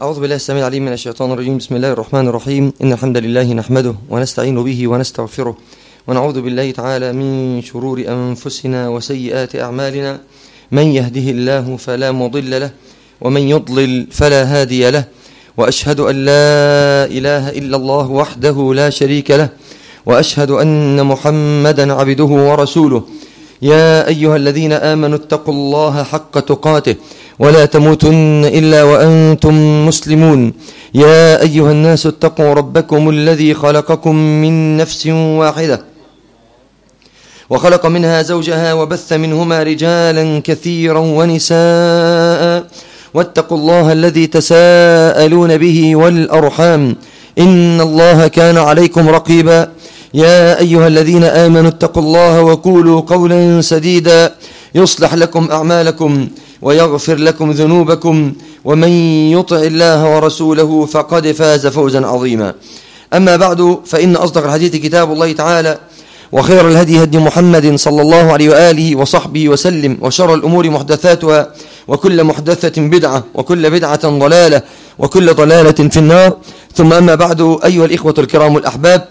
أعوذ بالله السميع العليم من الشيطان الرجيم بسم الله الرحمن الرحيم إن الحمد لله نحمده ونستعين به ونستغفره ونعوذ بالله تعالى من شرور أنفسنا وسيئات أعمالنا من يهده الله فلا مضل له ومن يضلل فلا هادي له وأشهد أن لا إله إلا الله وحده لا شريك له وأشهد أن محمدا عبده ورسوله يا أيها الذين آمنوا اتقوا الله حق تقاته ولا تموتن إلا وأنتم مسلمون يا أيها الناس اتقوا ربكم الذي خلقكم من نفس واحدة وخلق منها زوجها وبث منهما رجالا كثيرا ونساء واتقوا الله الذي تساءلون به والأرحام إن الله كان عليكم رقيبا يا أيها الذين آمنوا اتقوا الله وقولوا قولا سديدا يصلح لكم أعمالكم ويغفر لكم ذنوبكم ومن يطع الله ورسوله فقد فاز فوزا عظيما أما بعد فإن أصدق الحديث كتاب الله تعالى وخير الهدي هدي محمد صلى الله عليه وآله وصحبه وسلم وشر الأمور محدثاتها وكل محدثة بدعة وكل بدعة ضلالة وكل ضلالة في النار ثم أما بعد أيها الإخوة الكرام الأحباب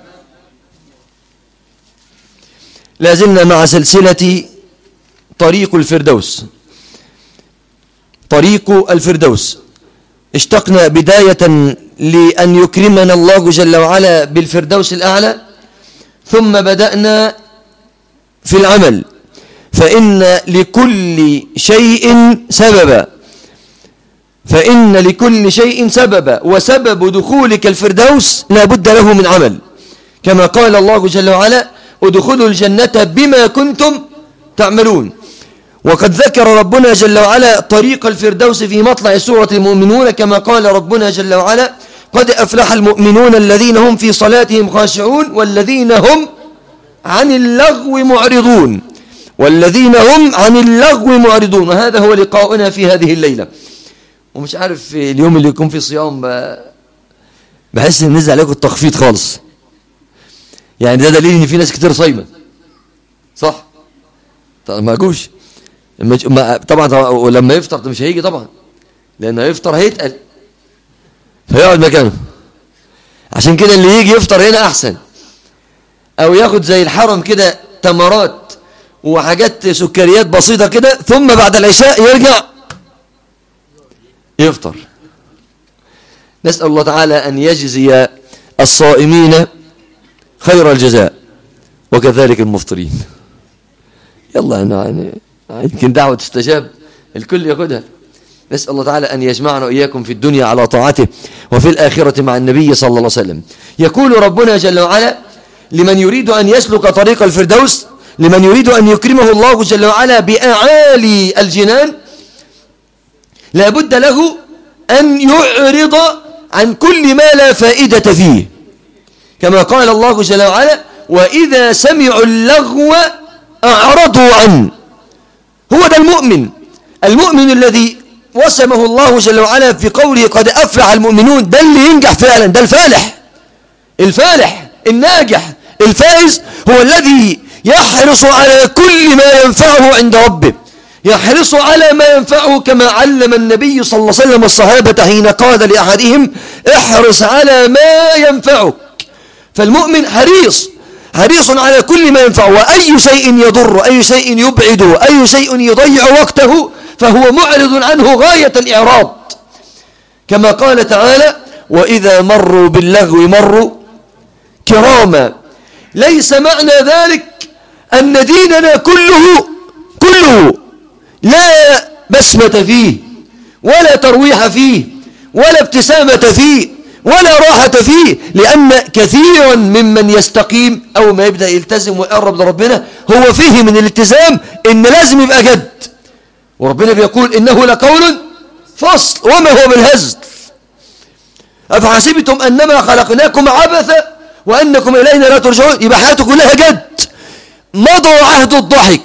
لازلنا مع سلسلة طريق الفردوس طريق الفردوس اشتقنا بداية لأن يكرمنا الله جل وعلا بالفردوس الأعلى ثم بدأنا في العمل فإن لكل شيء سببا فإن لكل شيء سببا وسبب دخولك الفردوس لا بد له من عمل كما قال الله جل وعلا ادخلوا الجنة بما كنتم تعملون وقد ذكر ربنا جل وعلا طريق الفردوس في مطلع سورة المؤمنون كما قال ربنا جل وعلا قد أفلح المؤمنون الذين هم في صلاتهم خاشعون والذين هم عن اللغو معرضون والذين هم عن اللغو معرضون وهذا هو لقاؤنا في هذه الليلة ومش عارف اليوم اللي يكون في صيام بحس ان نزل عليكم التخفيض خالص يعني ده دليل ان في ناس كتير صايمه صح طب ما جوش طبعا ولما يفطر مش هيجي طبعا لانه هيفطر هيتقل فيقعد مكانه عشان كده اللي يجي يفطر هنا احسن او ياخد زي الحرم كده تمرات وحاجات سكريات بسيطة كده ثم بعد العشاء يرجع يفطر نسأل الله تعالى أن يجزي الصائمين خير الجزاء وكذلك المفطرين يلا يعني يمكن دعوة تستجاب الكل ياخدها نسأل الله تعالى أن يجمعنا وإياكم في الدنيا على طاعته وفي الآخرة مع النبي صلى الله عليه وسلم يقول ربنا جل وعلا لمن يريد أن يسلك طريق الفردوس لمن يريد أن يكرمه الله جل وعلا بأعالي الجنان لا بد له أن يعرض عن كل ما لا فائدة فيه كما قال الله جل وعلا وإذا سمعوا اللغو أعرضوا عنه هو ده المؤمن المؤمن الذي وسمه الله جل وعلا في قوله قد أفلح المؤمنون ده اللي ينجح فعلا ده الفالح الفالح الناجح الفائز هو الذي يحرص على كل ما ينفعه عند ربه يحرص على ما ينفعه كما علم النبي صلى الله عليه وسلم الصحابة حين قال لأحدهم احرص على ما ينفعك فالمؤمن حريص حريص على كل ما ينفعه وأي شيء يضر أي شيء يبعده أي شيء يضيع وقته فهو معرض عنه غاية الإعراض كما قال تعالى وإذا مروا باللغو مروا كراما ليس معنى ذلك أن ديننا كله كله لا بسمة فيه ولا ترويح فيه ولا ابتسامة فيه ولا راحة فيه لأن كثيرا ممن يستقيم أو ما يبدأ يلتزم ويقرب لربنا هو فيه من الالتزام إن لازم يبقى جد وربنا بيقول إنه لقول فصل وما هو بالهزل أفحسبتم أنما خلقناكم عبثا وأنكم إلينا لا ترجعون يبقى حياته كلها جد مضى عهد الضحك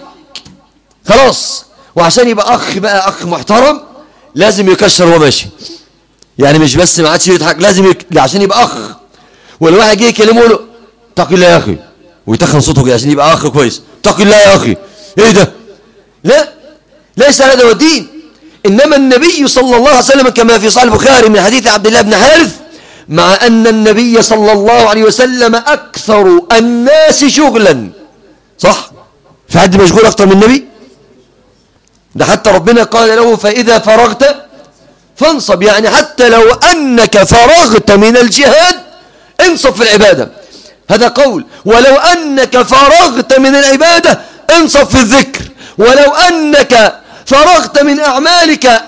خلاص وعشان يبقى أخ بقى أخ محترم لازم يكشر وهو ماشي يعني مش بس ما عادش يضحك لازم يك... عشان يبقى أخ والواحد جه يكلمه له اتق الله يا أخي ويتخن صوته كده عشان يبقى أخ كويس اتق الله يا أخي إيه ده لا ليس هذا هو الدين إنما النبي صلى الله عليه وسلم كما في صحيح البخاري من حديث عبد الله بن حارث مع أن النبي صلى الله عليه وسلم أكثر الناس شغلا صح في حد مشغول أكثر من النبي ده حتى ربنا قال له فإذا فرغت فانصب يعني حتى لو أنك فرغت من الجهاد انصب في العبادة هذا قول ولو أنك فرغت من العبادة انصب في الذكر ولو أنك فرغت من أعمالك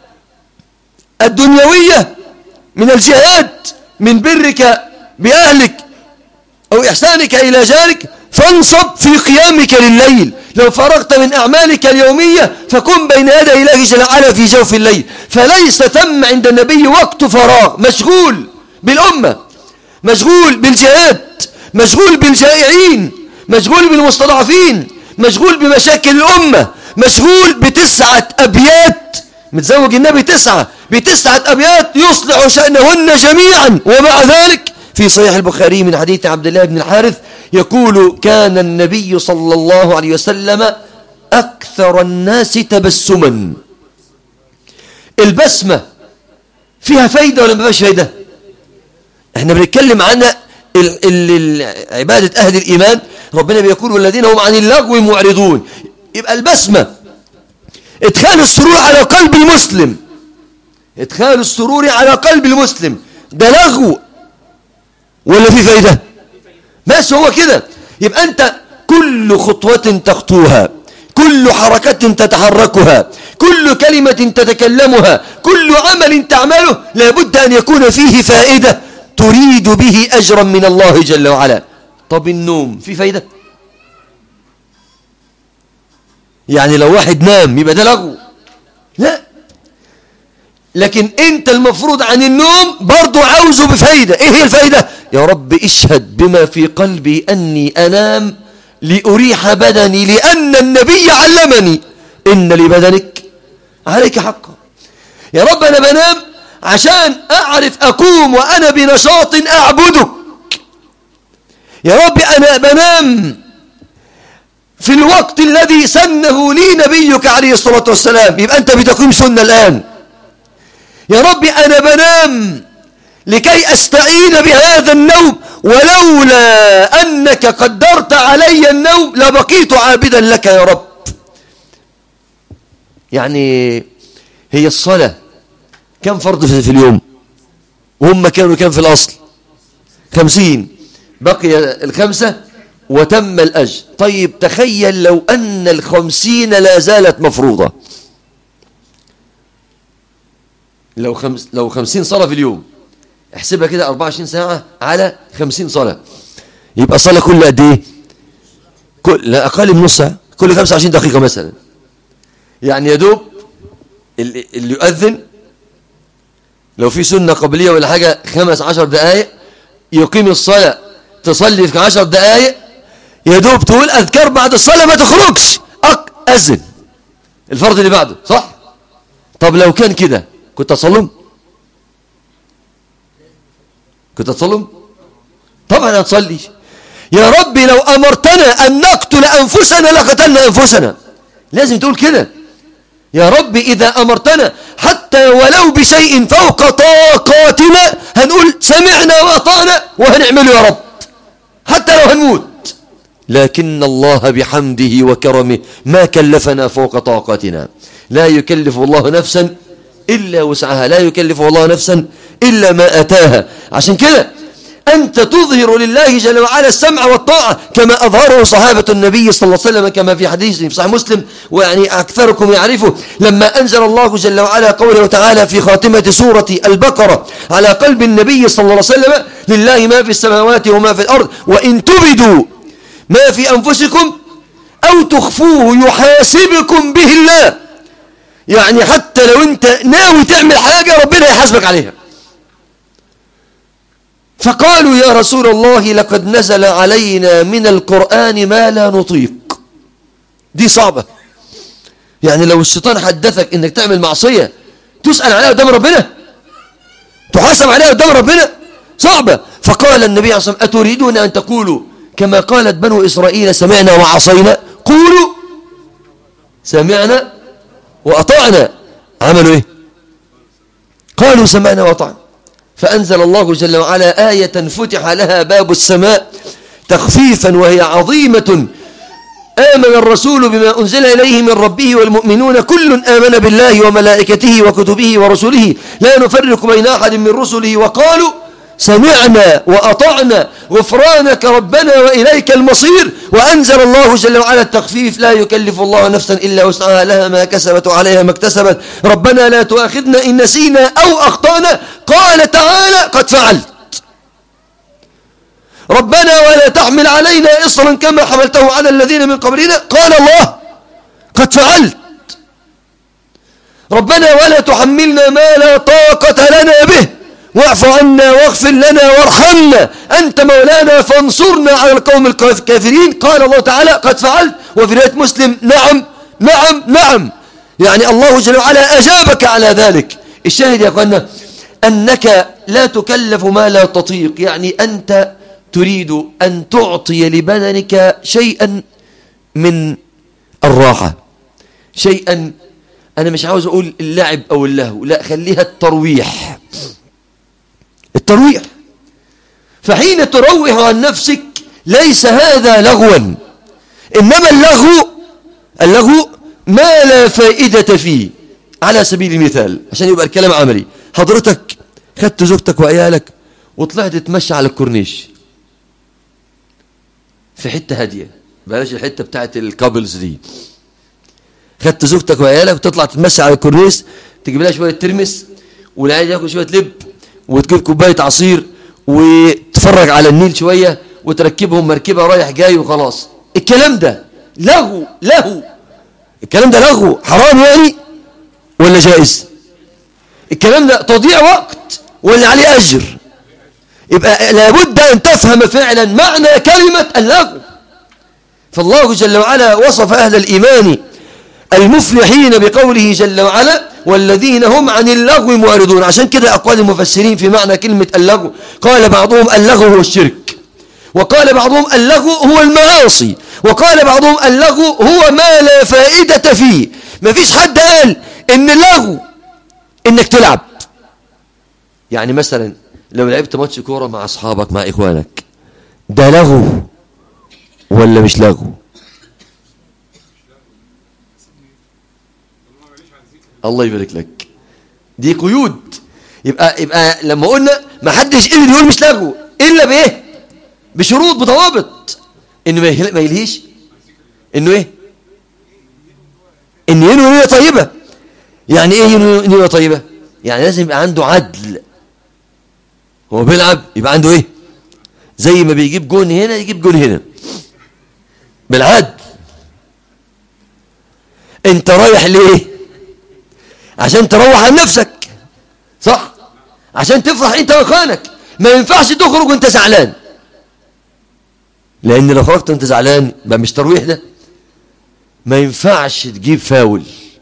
الدنيوية من الجهاد من برك بأهلك أو إحسانك إلى جارك فانصب في قيامك لليل لو فرغت من أعمالك اليومية فكن بين يدي الله جل وعلا في جوف الليل فليس ثم عند النبي وقت فراغ مشغول بالأمة مشغول بالجهاد مشغول بالجائعين مشغول بالمستضعفين مشغول بمشاكل الأمة مشغول بتسعة أبيات متزوج النبي تسعة بتسعة أبيات يصلح شأنهن جميعا ومع ذلك في صحيح البخاري من حديث عبد الله بن الحارث يقول كان النبي صلى الله عليه وسلم أكثر الناس تبسما البسمة فيها فايدة ولا ما فيهاش فايدة احنا بنتكلم عن عبادة أهل الإيمان ربنا بيقول والذين هم عن اللغو معرضون يبقى البسمة ادخال السرور على قلب المسلم ادخال السرور على قلب المسلم ده لغو ولا في فايدة بس هو كده يبقى أنت كل خطوة تخطوها كل حركة تتحركها كل كلمة تتكلمها كل عمل تعمله لابد أن يكون فيه فائدة تريد به أجرا من الله جل وعلا طب النوم في فايدة يعني لو واحد نام يبقى ده لغو لا لكن انت المفروض عن النوم برضو عاوزه بفايدة ايه هي الفايدة يا رب اشهد بما في قلبي اني انام لأريح بدني لأن النبي علمني إن لبدنك عليك حقا يا رب أنا بنام عشان أعرف أقوم وأنا بنشاط أعبدك يا رب أنا بنام في الوقت الذي سنه لي نبيك عليه الصلاة والسلام يبقى أنت بتقيم سنة الآن يا رب أنا بنام لكي أستعين بهذا النوم ولولا أنك قدرت علي النوم لبقيت عابدا لك يا رب يعني هي الصلاة كم فرض في اليوم وهم كانوا كم في الأصل خمسين بقي الخمسة وتم الأجر طيب تخيل لو أن الخمسين لا زالت مفروضة لو, خمس لو خمسين صلاة في اليوم احسبها كده 24 ساعة على 50 صلاة يبقى صلاة كل قد ايه كل لا أقل من نص ساعة كل 25 دقيقة مثلا يعني يا دوب اللي, اللي يؤذن لو في سنة قبلية ولا حاجة خمس عشر دقائق يقيم الصلاة تصلي في عشر دقائق يا دوب تقول أذكار بعد الصلاة ما تخرجش أذن الفرض اللي بعده صح طب لو كان كده كنت أصلم كنت تصلم طبعا هتصلي يا ربي لو أمرتنا أن نقتل أنفسنا لقتلنا أنفسنا لازم تقول كده يا رب إذا أمرتنا حتى ولو بشيء فوق طاقاتنا هنقول سمعنا وأطعنا وهنعمله يا رب حتى لو هنموت لكن الله بحمده وكرمه ما كلفنا فوق طاقتنا لا يكلف الله نفسا إلا وسعها لا يكلف الله نفسا إلا ما أتاها عشان كده أنت تظهر لله جل وعلا السمع والطاعة كما أظهره صحابة النبي صلى الله عليه وسلم كما في حديث في صحيح مسلم ويعني أكثركم يعرفه لما أنزل الله جل وعلا قوله تعالى في خاتمة سورة البقرة على قلب النبي صلى الله عليه وسلم لله ما في السماوات وما في الأرض وإن تبدوا ما في أنفسكم أو تخفوه يحاسبكم به الله يعني حتى لو أنت ناوي تعمل حاجة ربنا يحاسبك عليها فقالوا يا رسول الله لقد نزل علينا من القرآن ما لا نطيق دي صعبة يعني لو الشيطان حدثك انك تعمل معصية تسأل عليها قدام ربنا تحاسب عليها قدام ربنا صعبة فقال النبي عليه الصلاة والسلام أتريدون أن تقولوا كما قالت بنو إسرائيل سمعنا وعصينا قولوا سمعنا وأطعنا عملوا ايه قالوا سمعنا وطعنا فأنزل الله جل وعلا آية فتح لها باب السماء تخفيفا وهي عظيمة آمن الرسول بما أنزل إليه من ربه والمؤمنون كل آمن بالله وملائكته وكتبه ورسله لا نفرق بين أحد من رسله وقالوا سمعنا وأطعنا غفرانك ربنا وإليك المصير وأنزل الله جل وعلا التخفيف لا يكلف الله نفسا إلا وسعها لها ما كسبت وعليها ما اكتسبت ربنا لا تؤاخذنا إن نسينا أو أخطأنا قال تعالى قد فعلت ربنا ولا تحمل علينا إصرا كما حملته على الذين من قبلنا قال الله قد فعلت ربنا ولا تحملنا ما لا طاقة لنا به واعف عنا واغفر لنا وارحمنا أنت مولانا فانصرنا على القوم الكافرين قال الله تعالى قد فعلت وفي رواية مسلم نعم نعم نعم يعني الله جل وعلا أجابك على ذلك الشاهد يا أخوانا أنك لا تكلف ما لا تطيق يعني أنت تريد أن تعطي لبدنك شيئا من الراحة شيئا أنا مش عاوز أقول اللعب أو اللهو لا خليها الترويح الترويح فحين تروح عن نفسك ليس هذا لغوا إنما اللغو اللغو ما لا فائدة فيه على سبيل المثال عشان يبقى الكلام عملي حضرتك خدت زوجتك وعيالك وطلعت تتمشى على الكورنيش في حتة هادية بلاش الحتة بتاعت الكابلز دي خدت زوجتك وعيالك وتطلع تتمشى على الكورنيش تجيب لها شوية ترمس والعيال ياكل شوية لب وتجيب كوباية عصير وتفرج على النيل شوية وتركبهم مركبة رايح جاي وخلاص الكلام ده لغو لهو الكلام ده لغو حرام يعني ولا جائز الكلام ده تضيع وقت ولا عليه أجر يبقى لابد أن تفهم فعلا معنى كلمة اللغو فالله جل وعلا وصف أهل الإيمان المفلحين بقوله جل وعلا والذين هم عن اللغو معرضون عشان كده أقوال المفسرين في معنى كلمة اللغو قال بعضهم اللغو هو الشرك وقال بعضهم اللغو هو المعاصي وقال بعضهم اللغو هو ما لا فائدة فيه ما فيش حد قال ان اللغو انك تلعب يعني مثلا لو لعبت ماتش كورة مع اصحابك مع اخوانك ده لغو ولا مش لغو الله يبارك لك دي قيود يبقى يبقى لما قلنا ما حدش قدر يقول مش لغو الا بايه بشروط بضوابط انه ما يلهيش انه ايه ان ينوي نيه طيبه يعني ايه ينوي نيه طيبه يعني لازم يبقى عنده عدل هو بيلعب يبقى عنده ايه زي ما بيجيب جون هنا يجيب جون هنا بالعدل انت رايح ليه عشان تروح عن نفسك صح عشان تفرح انت واخوانك ما ينفعش تخرج وانت زعلان لان لو خرجت وانت زعلان بقى مش ترويح ده ما ينفعش تجيب فاول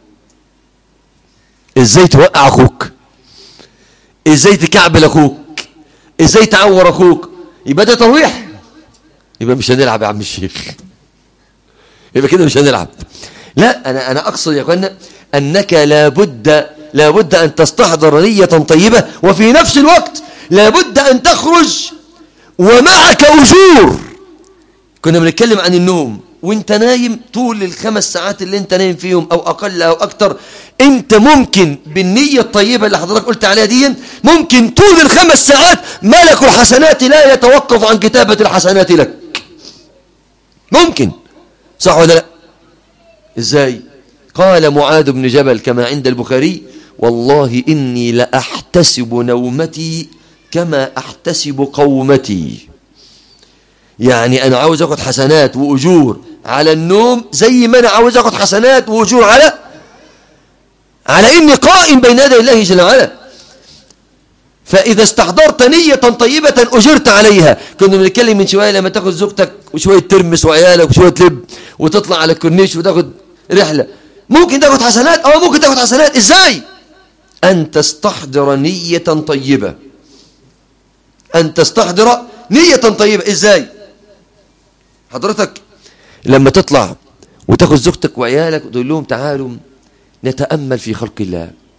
ازاي توقع اخوك ازاي تكعبل اخوك ازاي تعور اخوك يبقى ده ترويح يبقى مش هنلعب يا عم الشيخ يبقى كده مش هنلعب لا انا انا اقصد يا اخوانا انك لابد لابد ان تستحضر نيه طيبه وفي نفس الوقت لابد ان تخرج ومعك اجور كنا بنتكلم عن النوم وانت نايم طول الخمس ساعات اللي انت نايم فيهم او اقل او اكتر انت ممكن بالنية الطيبة اللي حضرتك قلت عليها دي ممكن طول الخمس ساعات ملك الحسنات لا يتوقف عن كتابة الحسنات لك ممكن صح ولا لا ازاي قال معاذ بن جبل كما عند البخاري والله إني لأحتسب نومتي كما أحتسب قومتي يعني أنا عاوز أخذ حسنات وأجور على النوم زي ما أنا عاوز أخذ حسنات وأجور على على إني قائم بين يدي الله جل وعلا فإذا استحضرت نية طيبة أجرت عليها كنا بنتكلم من شوية لما تاخد زوجتك وشوية ترمس وعيالك وشوية لب وتطلع على الكورنيش وتاخد رحلة ممكن تاخد حسنات أو ممكن تاخد حسنات إزاي أن تستحضر نية طيبة أن تستحضر نية طيبة إزاي حضرتك لما تطلع وتاخد زوجتك وعيالك وتقول لهم تعالوا نتأمل في خلق الله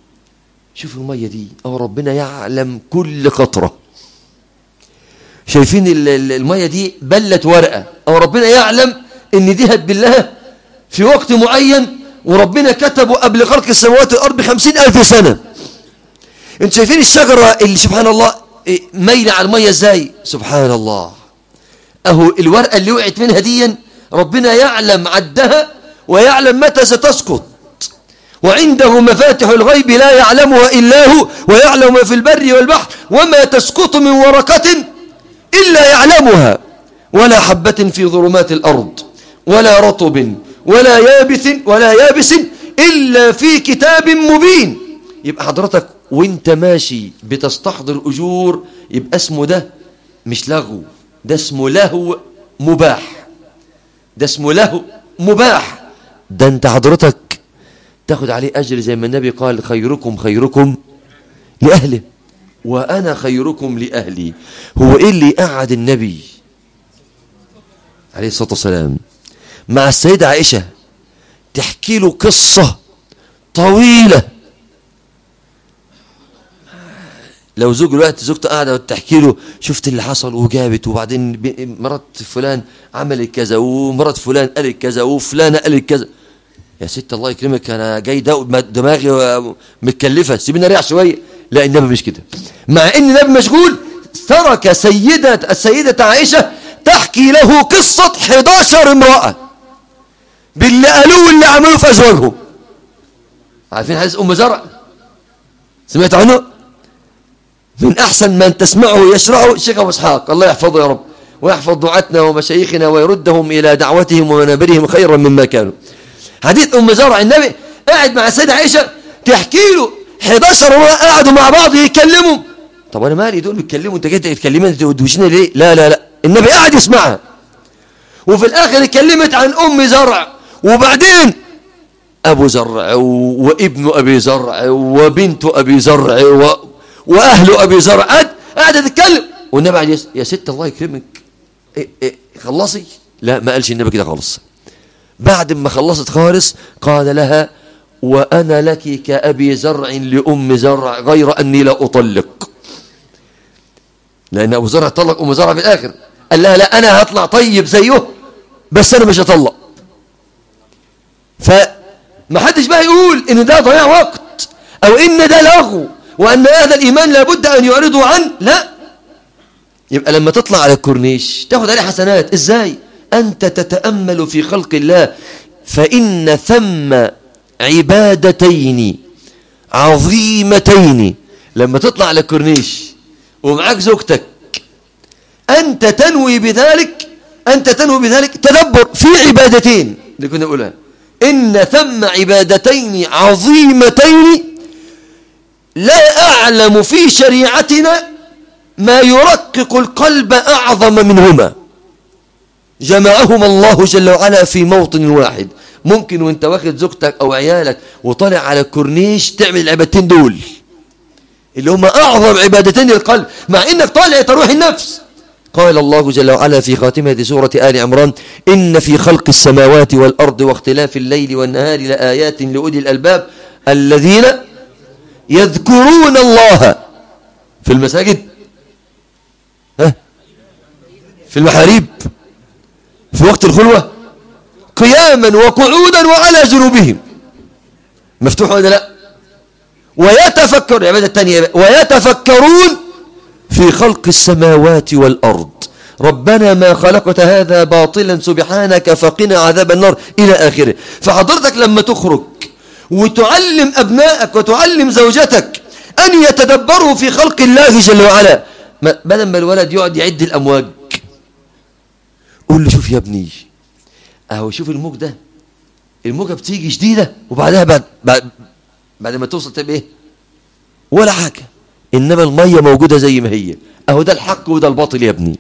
شوف المية دي أو ربنا يعلم كل قطرة شايفين ال- ال- المية دي بلت ورقة أو ربنا يعلم إن دي هتبلها في وقت معين وربنا كتبه قبل خلق السماوات والأرض بخمسين ألف سنة انت شايفين الشجرة اللي سبحان الله إيه، مايلة على المية ازاي سبحان الله اهو الورقة اللي وقعت منها ديا ربنا يعلم عدها ويعلم متى ستسقط وعنده مفاتح الغيب لا يعلمها إلا هو ويعلم ما في البر والبحر وما تسقط من ورقة إلا يعلمها ولا حبة في ظلمات الأرض ولا رطب ولا يابس ولا يابس إلا في كتاب مبين يبقى حضرتك وانت ماشي بتستحضر أجور يبقى اسمه ده مش لغو ده اسمه لهو مباح ده اسمه لهو مباح ده انت حضرتك تاخد عليه أجر زي ما النبي قال خيركم خيركم لأهله وأنا خيركم لأهلي هو إيه اللي قعد النبي عليه الصلاة والسلام مع السيدة عائشة تحكي له قصة طويلة لو زوج الوقت زوجته قاعدة وتحكي له شفت اللي حصل وجابت وبعدين ب- مرات فلان عملت كذا ومرات فلان قالت كذا وفلانة قالت كذا يا ست الله يكرمك انا جاي ده دماغي متكلفه سيبيني اريح شويه لا النبي مش كده مع ان النبي مشغول ترك سيدة السيدة عائشة تحكي له قصة 11 امرأة باللي قالوه واللي عملوه في ازواجهم عارفين حديث ام زرع سمعت عنه من احسن من تسمعه يشرعه الشيخ ابو اسحاق الله يحفظه يا رب ويحفظ دعاتنا ومشايخنا ويردهم الى دعوتهم ومنابرهم خيرا مما كانوا حديث ام زرع النبي قاعد مع السيدة عائشة تحكي له 11 امرأة قعدوا مع بعض يتكلموا طب انا مالي دول بيتكلموا انت جيت تتكلمي انت تدوشني ليه لا لا لا النبي قاعد يسمعها وفي الاخر اتكلمت عن ام زرع وبعدين ابو زرع و- وابن ابي زرع وبنت ابي زرع و... واهل ابي زرع قاعد قاعده تتكلم والنبي قاعد يس... يا ست الله يكرمك إيه إيه خلصي لا ما قالش النبي كده خالص بعد ما خلصت خالص قال لها وأنا لك كأبي زرع لأم زرع غير أني لا أطلق لأن أبو زرع طلق أم زرع في الآخر قال لها لا أنا هطلع طيب زيه بس أنا مش هطلق فما حدش بقى يقول إن ده ضياع وقت أو إن ده لغو وأن هذا الإيمان لابد أن يعرضوا عنه لا يبقى لما تطلع على الكورنيش تاخد عليه حسنات ازاي انت تتامل في خلق الله فان ثم عبادتين عظيمتين لما تطلع على الكورنيش ومعاك زوجتك انت تنوي بذلك انت تنوي بذلك تدبر في عبادتين اللي كنا نقولها ان ثم عبادتين عظيمتين لا اعلم في شريعتنا ما يرقق القلب أعظم منهما جمعهما الله جل وعلا في موطن واحد ممكن وانت واخد زوجتك أو عيالك وطالع على الكورنيش تعمل العبادتين دول اللي هما أعظم عبادتين للقلب مع إنك طالع تروح النفس قال الله جل وعلا في خاتمة سورة آل عمران إن في خلق السماوات والأرض واختلاف الليل والنهار لآيات لأولي الألباب الذين يذكرون الله في المساجد ها في المحاريب في وقت الخلوة قياما وقعودا وعلى جنوبهم مفتوح ولا لا ويتفكر العبادة الثانية ويتفكرون في خلق السماوات والأرض ربنا ما خلقت هذا باطلا سبحانك فقنا عذاب النار إلى آخره فحضرتك لما تخرج وتعلم أبنائك وتعلم زوجتك أن يتدبروا في خلق الله جل وعلا ما- بدل ما الولد يقعد يعد الأمواج قول له شوف يا ابني اهو شوف الموج ده الموجة بتيجي شديدة وبعدها بعد بعد, بعد ما توصل تبقى ايه ولا حاجة انما المية موجودة زي ما هي اهو ده الحق وده الباطل يا ابني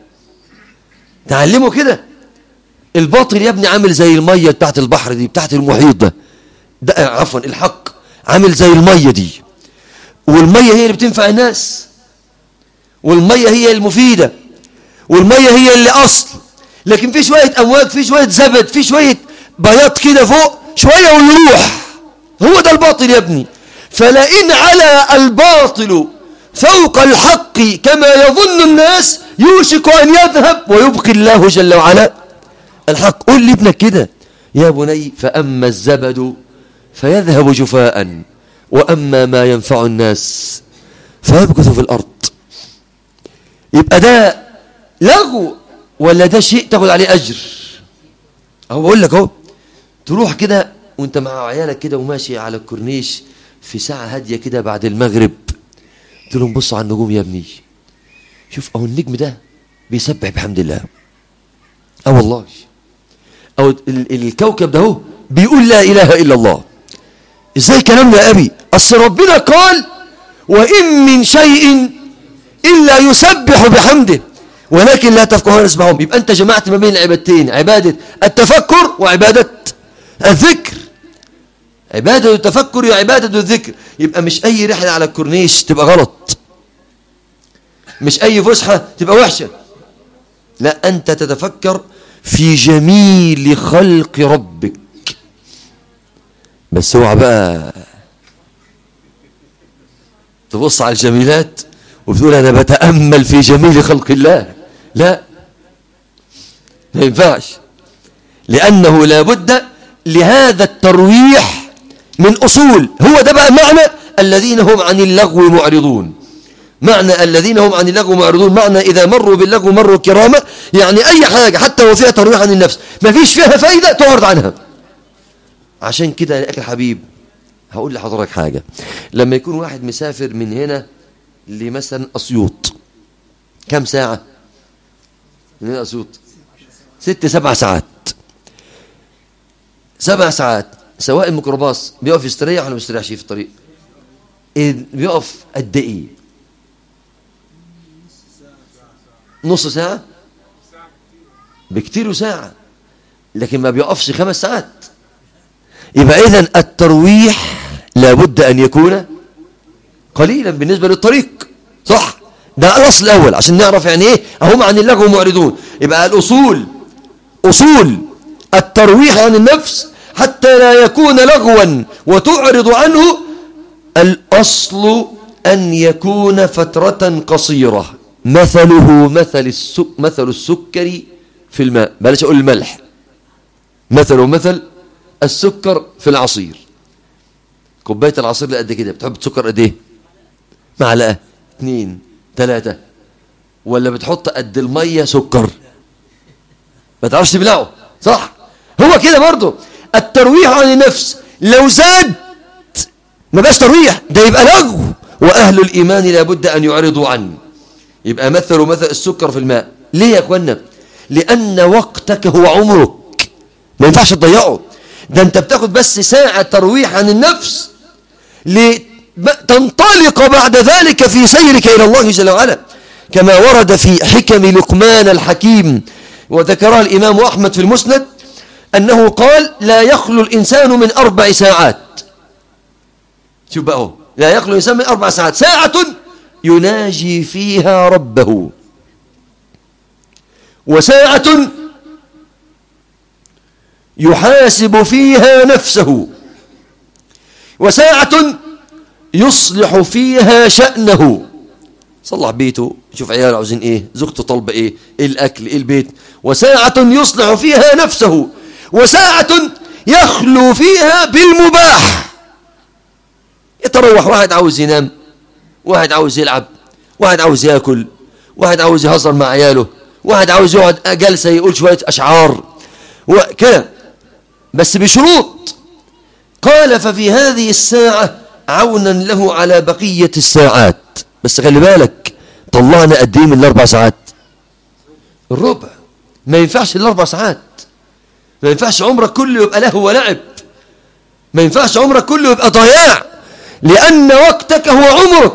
تعلمه كده الباطل يا ابني عامل زي المية بتاعت البحر دي بتاعت المحيط ده ده آه، عفوا الحق عامل زي المية دي والمية هي اللي بتنفع الناس والمية هي المفيدة والمية هي اللي أصل لكن في شوية أمواج في شوية زبد في شوية بياض كده فوق شوية ويروح هو ده الباطل يا ابني فلئن على الباطل فوق الحق كما يظن الناس يوشك أن يذهب ويبقي الله جل وعلا الحق قل لابنك كده يا بني فأما الزبد فيذهب جفاء وأما ما ينفع الناس فيبكث في الأرض يبقى ده لغو ولا ده شيء تاخد عليه أجر أهو بقول لك أهو تروح كده وانت مع عيالك كده وماشي على الكورنيش في ساعة هادية كده بعد المغرب قلت لهم بصوا على النجوم يا ابني شوف اهو النجم ده بيسبح بحمد الله اه والله او ال- الكوكب ده هو بيقول لا اله الا الله ازاي كلامنا يا ابي اصل ربنا قال وان من شيء الا يسبح بحمده ولكن لا تفقهون اسمعهم يبقى انت جمعت ما بين العبادتين عباده التفكر وعباده الذكر عبادة التفكر وعبادة الذكر يبقى مش أي رحلة على الكورنيش تبقى غلط مش أي فسحة تبقى وحشة لا أنت تتفكر في جميل خلق ربك بس اوعى بقى تبص على الجميلات وبتقول أنا بتأمل في جميل خلق الله لا ما ينفعش لأنه لابد لهذا الترويح من أصول هو ده بقى معنى الذين هم عن اللغو معرضون معنى الذين هم عن اللغو معرضون معنى إذا مروا باللغو مروا كرامة يعني أي حاجة حتى لو فيها ترويح عن النفس ما فيش فيها فايدة تعرض عنها عشان كده يا أخي الحبيب هقول لحضرتك حاجة لما يكون واحد مسافر من هنا لمثلا أسيوط كم ساعة من هنا أسيوط ست سبع ساعات سبع ساعات سواء الميكروباص بيقف يستريح ولا ما بيستريحش في الطريق إيه بيقف قد ايه نص ساعة بكتير ساعة لكن ما بيقفش خمس ساعات يبقى اذا الترويح لابد ان يكون قليلا بالنسبة للطريق صح ده الاصل الاول عشان نعرف يعني ايه هم عن اللغو معرضون يبقى الاصول اصول الترويح عن النفس حتى لا يكون لغوا وتعرض عنه الأصل أن يكون فترة قصيرة مثله مثل السك مثل السكر في الماء بلاش أقول الملح مثله مثل السكر في العصير كوباية العصير اللي قد كده بتحب سكر قد ايه معلقة اثنين ثلاثة ولا بتحط قد المية سكر ما تعرفش تبلعه صح هو كده برضه الترويح عن النفس لو زاد ما بقاش ترويح ده يبقى لغو واهل الايمان لابد ان يعرضوا عنه يبقى مثلوا مثل السكر في الماء ليه يا اخوانا لان وقتك هو عمرك ما ينفعش تضيعه ده انت بتاخد بس ساعة ترويح عن النفس لتنطلق بعد ذلك في سيرك إلى الله جل وعلا كما ورد في حكم لقمان الحكيم وذكرها الإمام أحمد في المسند أنه قال لا يخلو الإنسان من أربع ساعات شوف بقى هو لا يخلو الإنسان من أربع ساعات ساعة يناجي فيها ربه وساعة يحاسب فيها نفسه وساعة يصلح فيها شأنه صلح بيته شوف عياله عاوزين ايه زوجته طالبه ايه ايه الاكل ايه البيت وساعة يصلح فيها نفسه وساعة يخلو فيها بالمباح يتروح واحد عاوز ينام واحد عاوز يلعب واحد عاوز ياكل واحد عاوز يهزر مع عياله واحد عاوز يقعد جلسة يقول شوية أشعار وكده بس بشروط قال ففي هذه الساعة عونا له على بقية الساعات بس خلي بالك طلعنا قد ايه من الاربع ساعات الربع ما ينفعش الاربع ساعات ما ينفعش عمرك كله يبقى لهو ولعب ما ينفعش عمرك كله يبقى ضياع لأن وقتك هو عمرك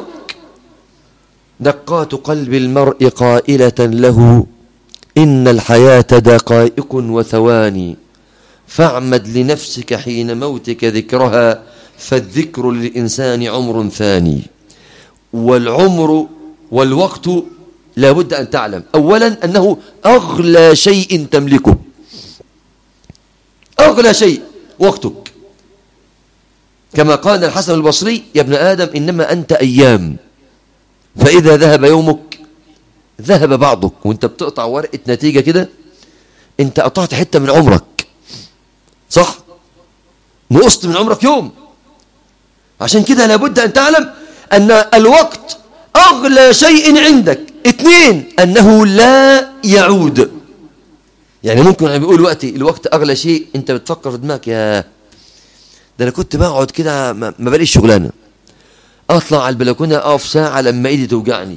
دقات قلب المرء قائلة له إن الحياة دقائق وثواني فاعمد لنفسك حين موتك ذكرها فالذكر للإنسان عمر ثاني والعمر والوقت لا بد أن تعلم أولا أنه أغلى شيء تملكه أغلى شيء وقتك كما قال الحسن البصري يا ابن آدم إنما أنت أيام فإذا ذهب يومك ذهب بعضك وانت بتقطع ورقة نتيجة كده انت قطعت حتة من عمرك صح نقصت من عمرك يوم عشان كده لابد أن تعلم أن الوقت أغلى شيء عندك اثنين أنه لا يعود يعني ممكن أنا بيقول وقتي الوقت أغلى شيء أنت بتفكر في دماغك يا ده أنا كنت بقعد كده ما ما بلاقيش شغلانة أطلع على البلكونة أقف ساعة لما إيدي توجعني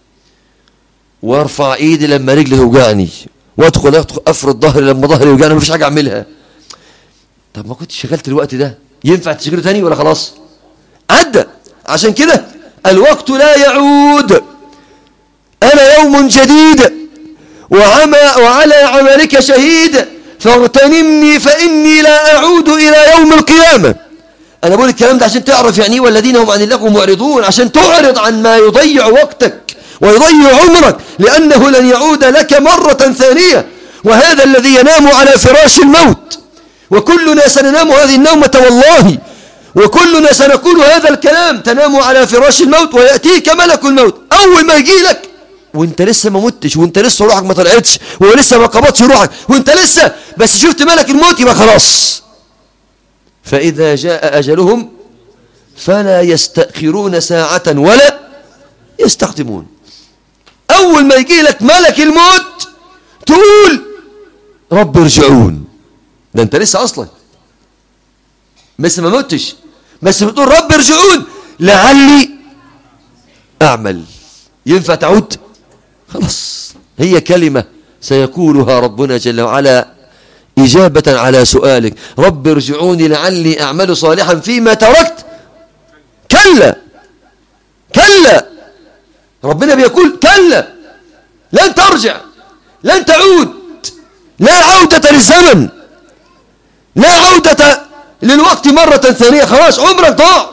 وارفع ايدي لما رجلي توجعني وادخل أدخل افرد ظهري لما ظهري يوجعني مفيش حاجه اعملها طب ما كنت شغلت الوقت ده ينفع تشغله تاني ولا خلاص عدى عشان كده الوقت لا يعود انا يوم جديد وعمى وعلى عملك شهيد فاغتنمني فاني لا اعود الى يوم القيامه انا بقول الكلام ده عشان تعرف يعني ايه والذين هم عن اللغو معرضون عشان تعرض عن ما يضيع وقتك ويضيع عمرك لأنه لن يعود لك مرة ثانية وهذا الذي ينام على فراش الموت وكلنا سننام هذه النومة والله وكلنا سنقول هذا الكلام تنام على فراش الموت ويأتيك ملك الموت أول ما يجي لك وانت لسه ما متش وانت لسه روحك ما طلعتش ولسه ما قبضش روحك وانت لسه بس شفت ملك الموت يبقى خلاص فإذا جاء أجلهم فلا يستأخرون ساعة ولا يستقدمون أول ما يجي لك ملك الموت تقول رب ارجعون ده انت لسه أصلا بس ما متش بس بتقول رب ارجعون لعلي أعمل ينفع تعود خلاص هي كلمة سيقولها ربنا جل وعلا إجابة على سؤالك رب ارجعوني لعلي أعمل صالحا فيما تركت كلا كلا ربنا بيقول كلا لن ترجع لن تعود لا عودة للزمن لا عودة للوقت مرة ثانية خلاص عمرك ضاع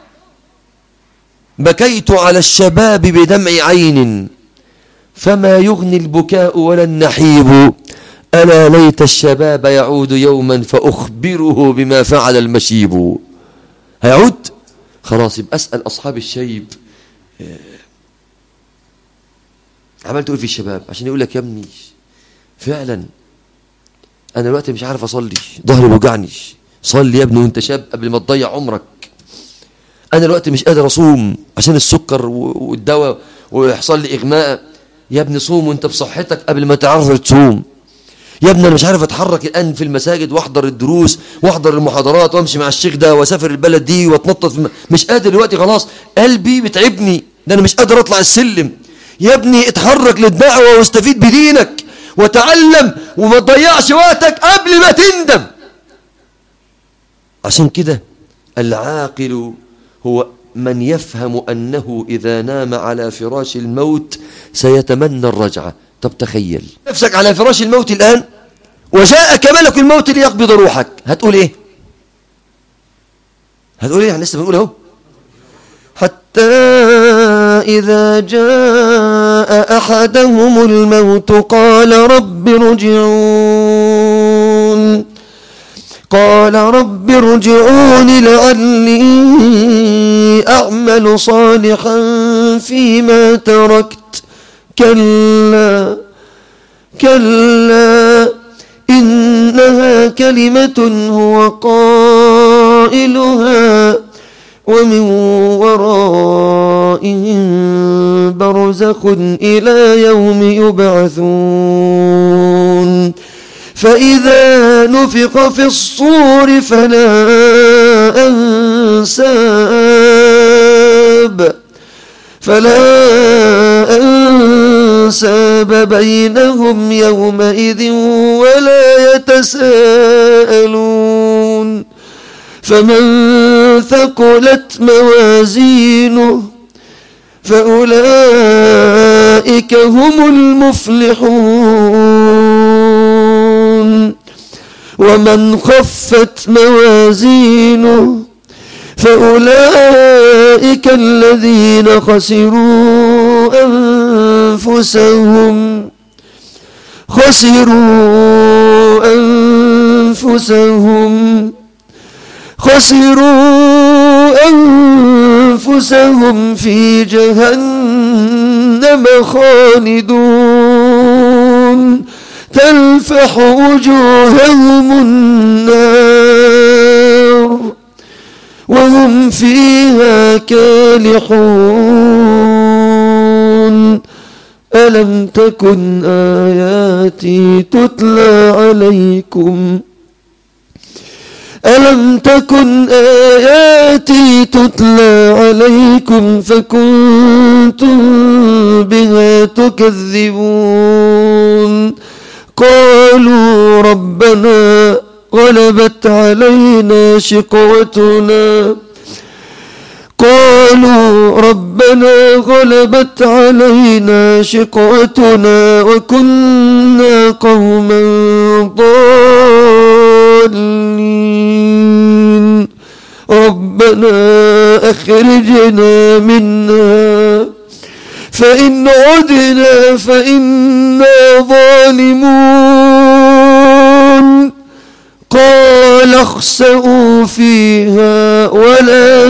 بكيت على الشباب بدمع عين فما يغني البكاء ولا النحيب ألا ليت الشباب يعود يوما فأخبره بما فعل المشيب هيعود خلاص يبقى أسأل أصحاب الشيب عملت ايه في الشباب عشان يقول لك يا ابني فعلا انا دلوقتي مش عارف اصلي ظهري بيوجعني صلي يا ابني وانت شاب قبل ما تضيع عمرك انا دلوقتي مش قادر اصوم عشان السكر والدواء ويحصل لي اغماء يا ابني صوم وانت بصحتك قبل ما تعرف تصوم يا ابني انا مش عارف اتحرك الان في المساجد واحضر الدروس واحضر المحاضرات وامشي مع الشيخ ده واسافر البلد دي واتنطط في م... مش قادر دلوقتي خلاص قلبي بتعبني ده انا مش قادر اطلع السلم يا ابني اتحرك للدعوة واستفيد بدينك وتعلم وما تضيعش وقتك قبل ما تندم عشان كده العاقل هو من يفهم أنه إذا نام على فراش الموت سيتمنى الرجعة طب تخيل نفسك على فراش الموت الآن وجاءك ملك الموت ليقبض روحك هتقول إيه هتقول إيه لسه بنقول اهو حتى إذا جاء أحدهم الموت قال رب ارجعون قال رب ارجعون لعلي أعمل صالحا فيما تركت كلا كلا إنها كلمة هو قائلها ومن ورائهم برزخ إلى يوم يبعثون فإذا نفق في الصور فلا أنساب فلا أنساب بينهم يومئذ ولا يتساءلون فمن ثقلت موازينه فأولئك هم المفلحون ومن خفت موازينه فأولئك الذين خسروا أنفسهم خسروا أنفسهم خسروا أنفسهم في جهنم خالدون تلفح وجوههم النار وهم فيها كالحون ألم تكن آياتي تتلى عليكم ألم تكن آياتي تتلى عليكم فكنتم بها تكذبون قالوا ربنا غلبت علينا شقوتنا قالوا ربنا غلبت علينا شقوتنا وكنا قوما ضالين ربنا أخرجنا منها فإن عدنا فإنا ظالمون قال اخسئوا فيها ولا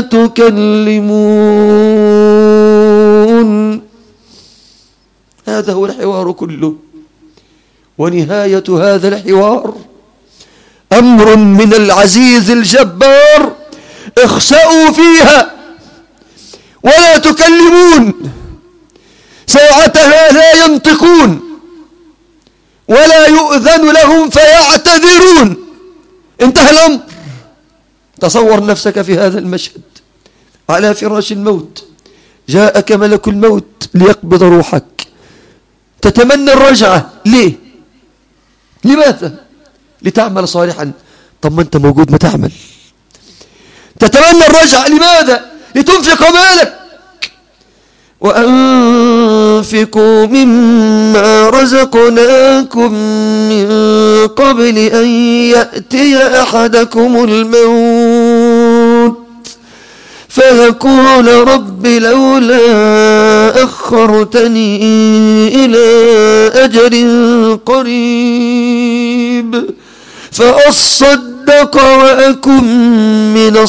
تكلمون هذا هو الحوار كله ونهاية هذا الحوار أمر من العزيز الجبار اخسأوا فيها ولا تكلمون ساعتها لا ينطقون ولا يؤذن لهم فيعتذرون انتهى الأمر تصور نفسك في هذا المشهد على فراش الموت جاءك ملك الموت ليقبض روحك تتمنى الرجعة ليه لماذا لتعمل صالحا طب ما انت موجود ما تعمل تتمنى الرجعة لماذا لتنفق مالك وأنفقوا مما رزقناكم من قبل أن يأتي أحدكم الموت فيقول رب لولا أخرتني إلى أجر قريب فأصدق وأكن من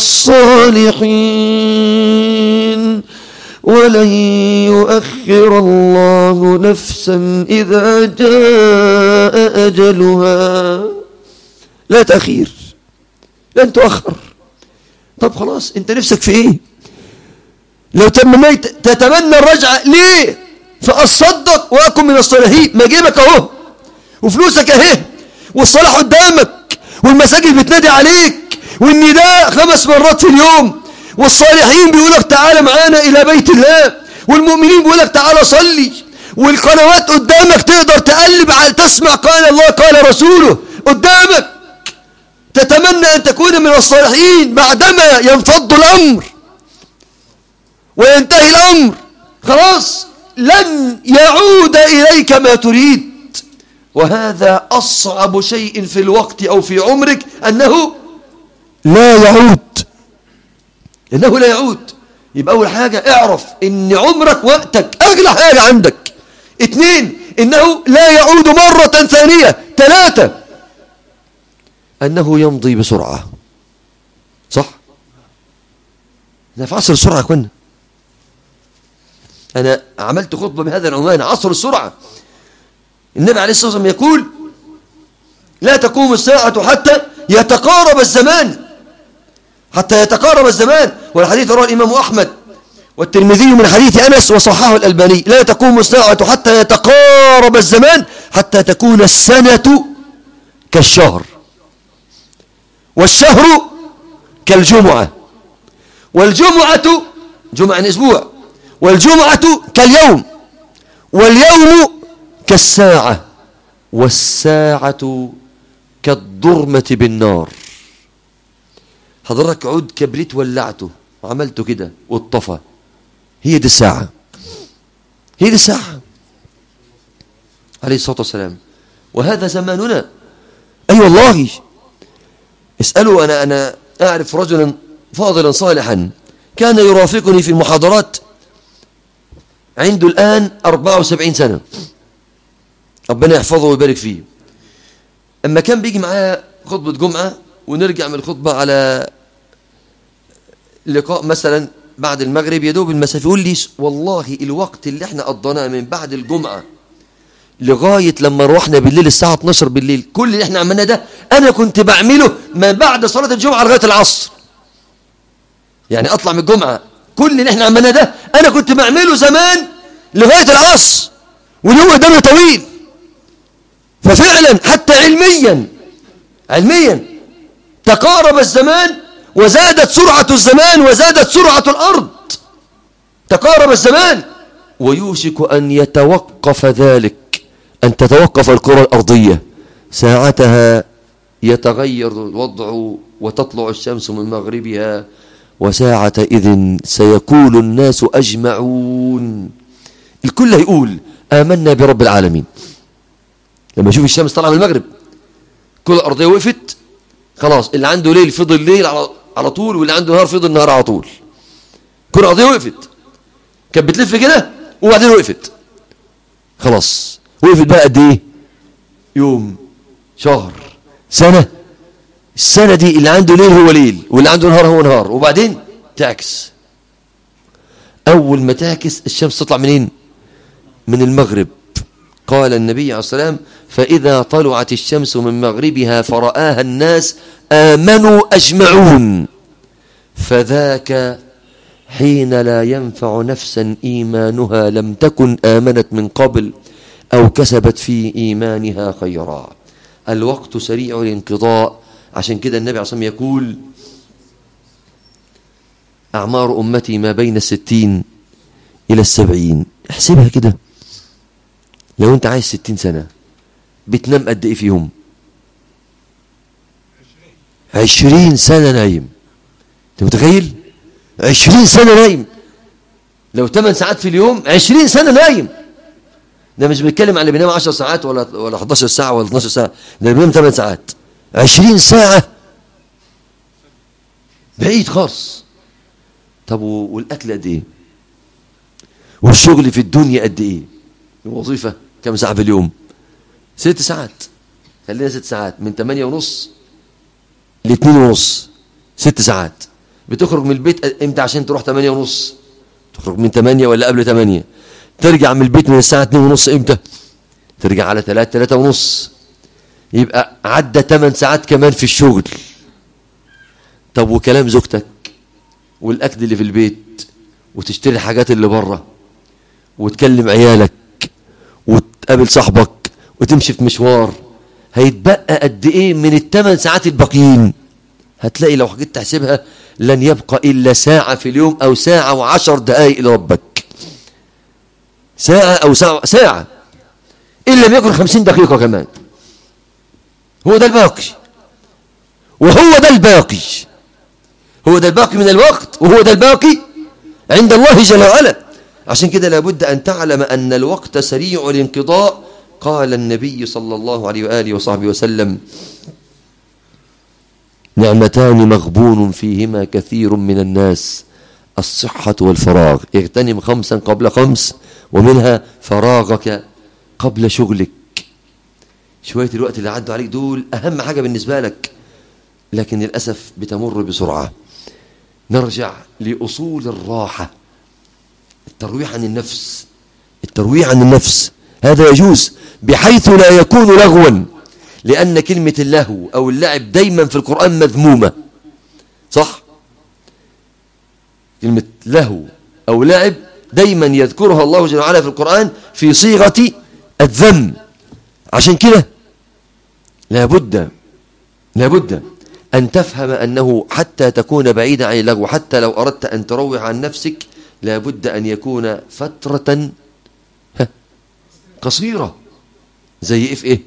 الصالحين ولن يؤخر الله نفسا إذا جاء أجلها لا تأخير لن تؤخر طب خلاص انت نفسك في ايه لو تمنيت تتمنى الرجعة ليه فأصدق وأكن من الصالحين ما جيبك اهو وفلوسك اهي والصلاح قدامك والمساجد بتنادي عليك والنداء خمس مرات في اليوم والصالحين بيقولك تعالى معانا إلى بيت الله والمؤمنين بيقولك تعالى صلي والقنوات قدامك تقدر تقلب على تسمع قال الله قال رسوله قدامك تتمنى أن تكون من الصالحين بعدما ينفض الأمر وينتهي الأمر خلاص لن يعود إليك ما تريد وهذا أصعب شيء في الوقت أو في عمرك أنه لا يعود إنه لا يعود يبقى أول حاجة اعرف إن عمرك وقتك أغلى حاجة عندك اثنين إنه لا يعود مرة ثانية ثلاثة أنه يمضي بسرعة صح أنا في عصر السرعة كنا أنا عملت خطبة بهذا العنوان عصر السرعة النبي عليه الصلاة والسلام يقول لا تقوم الساعة حتى يتقارب الزمان حتى يتقارب الزمان والحديث رواه الإمام أحمد والترمذي من حديث أنس وصححه الألباني لا تقوم الساعة حتى يتقارب الزمان حتى تكون السنة كالشهر والشهر كالجمعة والجمعة جمعة يعني أسبوع والجمعة كاليوم واليوم كالساعة والساعة كالضرمة بالنار حضرتك عود كبريت ولعته وعملته كده واتطفى هي دي الساعة هي دي الساعة عليه الصلاة والسلام وهذا زماننا أي أيوة والله اسألوا أنا, أنا أعرف رجلا فاضلا صالحا كان يرافقني في المحاضرات عنده الآن 74 سنة ربنا يحفظه ويبارك فيه أما كان بيجي معايا خطبة جمعة ونرجع من الخطبة على لقاء مثلا بعد المغرب يدوب المسافة يقول لي والله الوقت اللي احنا قضيناه من بعد الجمعة لغاية لما روحنا بالليل الساعة 12 بالليل كل اللي احنا عملناه ده أنا كنت بعمله ما بعد صلاة الجمعة لغاية العصر يعني أطلع من الجمعة كل اللي احنا عملناه ده أنا كنت بعمله زمان لغاية العصر واليوم قدامي طويل ففعلا حتى علميا علميا تقارب الزمان وزادت سرعة الزمان وزادت سرعة الأرض تقارب الزمان ويوشك أن يتوقف ذلك أن تتوقف الكرة الأرضية ساعتها يتغير الوضع وتطلع الشمس من مغربها وساعة إذن سيقول الناس أجمعون الكل هيقول آمنا برب العالمين لما يشوف الشمس طالعة من المغرب كل الأرضية وقفت خلاص اللي عنده ليل فضل ليل على على طول واللي عنده نهار فضل نهار على طول كل الأرضية وقفت كانت بتلف كده وبعدين وقفت خلاص وقفت بقى قد ايه يوم شهر سنة السنة دي اللي عنده ليل هو ليل واللي عنده نهار هو نهار وبعدين تعكس أول ما تعكس الشمس تطلع منين من المغرب قال النبي عليه الصلاة والسلام فإذا طلعت الشمس من مغربها فرآها الناس آمنوا أجمعون فذاك حين لا ينفع نفسا إيمانها لم تكن آمنت من قبل أو كسبت في إيمانها خيرا الوقت سريع الانقضاء عشان كده النبي عليه الصلاة والسلام يقول أعمار أمتي ما بين الستين إلى السبعين احسبها كده لو أنت عايز ستين سنة بتنام قد إيه فيهم عشرين سنة نايم أنت متخيل عشرين سنة نايم لو 8 ساعات في اليوم عشرين سنة نايم ده مش بيتكلم عن اللي بينام 10 ساعات ولا ولا 11 ساعة ولا 12 ساعة ده اللي بينام 8 ساعات 20 ساعة بعيد خالص طب والأكل قد إيه والشغل في الدنيا قد إيه الوظيفة كم ساعة في اليوم ست ساعات خلينا ست ساعات من 8 ونص ل 2 ونص ست ساعات بتخرج من البيت امتى عشان تروح 8 ونص تخرج من 8 ولا قبل 8 ترجع من البيت من الساعة 2 ونص امتى ترجع على 3 3 ونص يبقى عدى 8 ساعات كمان في الشغل طب وكلام زوجتك والاكل اللي في البيت وتشتري الحاجات اللي بره وتكلم عيالك وتقابل صاحبك وتمشي في مشوار هيتبقى قد ايه من الثمان ساعات الباقيين هتلاقي لو حكيت تحسبها لن يبقى الا ساعه في اليوم او ساعه وعشر دقائق لربك ساعه او ساعه ساعه ان لم يكن خمسين دقيقه كمان هو ده الباقي وهو ده الباقي هو ده الباقي من الوقت وهو ده الباقي عند الله جل وعلا عشان كده لابد أن تعلم أن الوقت سريع الانقضاء قال النبي صلى الله عليه وآله وصحبه وسلم نعمتان مغبون فيهما كثير من الناس الصحة والفراغ اغتنم خمسا قبل خمس ومنها فراغك قبل شغلك شوية الوقت اللي عدوا عليك دول أهم حاجة بالنسبة لك لكن للأسف بتمر بسرعة نرجع لأصول الراحة الترويح عن النفس الترويح عن النفس هذا يجوز بحيث لا يكون لغوا لأن كلمة اللهو أو اللعب دايما في القرآن مذمومة صح كلمة لهو أو لعب دايما يذكرها الله جل وعلا في القرآن في صيغة الذم عشان كده لابد لابد أن تفهم أنه حتى تكون بعيدا عن اللغو حتى لو أردت أن تروح عن نفسك لابد أن يكون فترة قصيرة زي إيه في إيه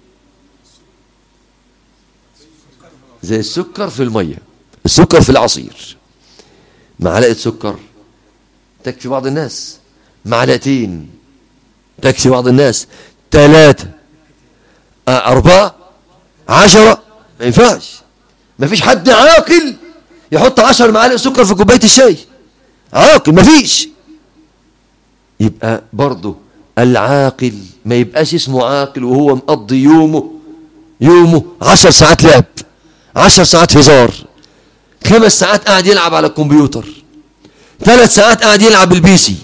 زي السكر في المية السكر في العصير معلقة سكر تكفي بعض الناس معلقتين تكفي بعض الناس ثلاثة أربعة عشرة ما ينفعش ما فيش حد عاقل يحط عشر معالق سكر في كوباية الشاي عاقل ما فيش يبقى برضه العاقل ما يبقاش اسمه عاقل وهو مقضي يومه يومه عشر ساعات لعب عشر ساعات هزار خمس ساعات قاعد يلعب على الكمبيوتر ثلاث ساعات قاعد يلعب بالبي سي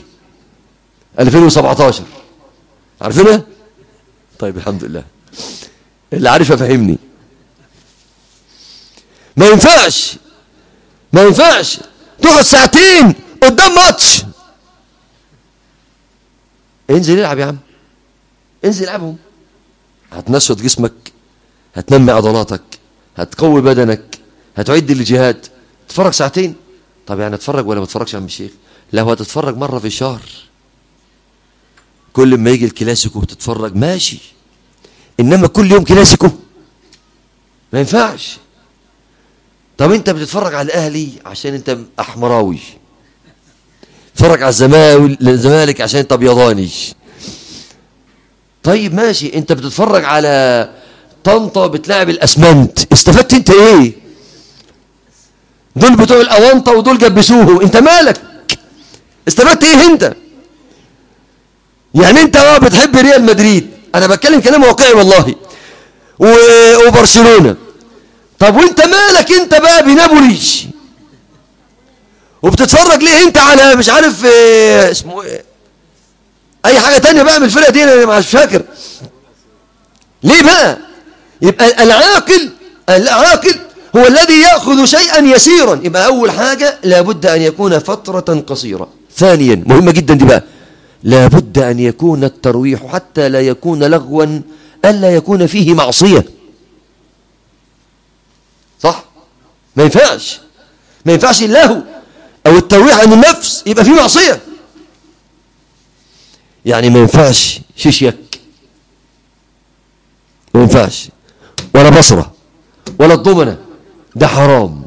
2017 عارفينها طيب الحمد لله اللي عارفها فهمني ما ينفعش ما ينفعش تقعد ساعتين قدام ماتش انزل العب يا عم انزل العبهم هتنشط جسمك هتنمي عضلاتك هتقوي بدنك هتعد للجهاد تتفرج ساعتين طب يعني اتفرج ولا ما اتفرجش يا عم الشيخ لو هتتفرج مرة في الشهر كل ما يجي الكلاسيكو تتفرج ماشي انما كل يوم كلاسيكو ما ينفعش طب انت بتتفرج على الاهلي عشان انت احمراوي تتفرج على الزمالك عشان انت ابيضاني طيب ماشي انت بتتفرج على طنطا بتلعب الاسمنت استفدت انت ايه دول بتوع الاونطه ودول جبسوه انت مالك استفدت ايه انت يعني انت اه بتحب ريال مدريد انا بتكلم كلام واقعي والله وبرشلونه طب وانت مالك انت بقى بنابولي وبتتفرج ليه انت على مش عارف اه اسمه ايه اي حاجه تانية بقى من الفرقه دي انا مش فاكر ليه بقى يبقى العاقل العاقل هو الذي يأخذ شيئا يسيرا يبقى أول حاجة لابد أن يكون فترة قصيرة ثانيا مهمة جدا دي بقى لابد أن يكون الترويح حتى لا يكون لغوا ألا يكون فيه معصية صح ما ينفعش ما ينفعش اللهو أو الترويح عن النفس يبقى فيه معصية يعني ما ينفعش شيشيك ما ينفعش ولا بصرة ولا الضمنة ده حرام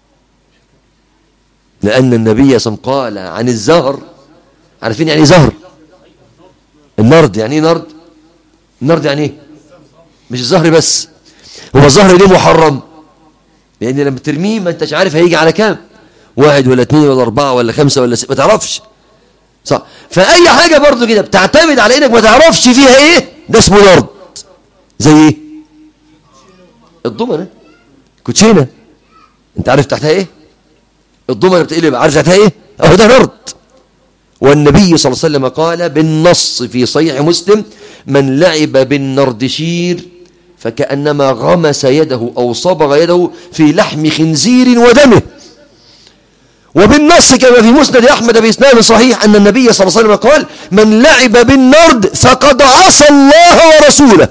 لأن النبي صلى الله عليه وسلم قال عن الزهر عارفين يعني ايه زهر النرد يعني ايه نرد النرد يعني ايه مش الزهر بس هو الزهر ليه محرم لأن لما ترميه ما انتش عارف هيجي على كام واحد ولا اثنين ولا أربعة ولا خمسة ولا ستة ما تعرفش صح فأي حاجة برضو كده بتعتمد على إنك ما تعرفش فيها إيه ده اسمه نرد زي إيه الضمنة كوتشينة أنت عارف تحتها إيه الضمنة بتقلب عارف تحتها إيه أهو ده نرد والنبي صلى الله عليه وسلم قال بالنص في صحيح مسلم من لعب بالنردشير فكأنما غمس يده أو صبغ يده في لحم خنزير ودمه وبالنص كما في مسند أحمد بإسناد صحيح أن النبي صلى الله عليه وسلم قال من لعب بالنرد فقد عصى الله ورسوله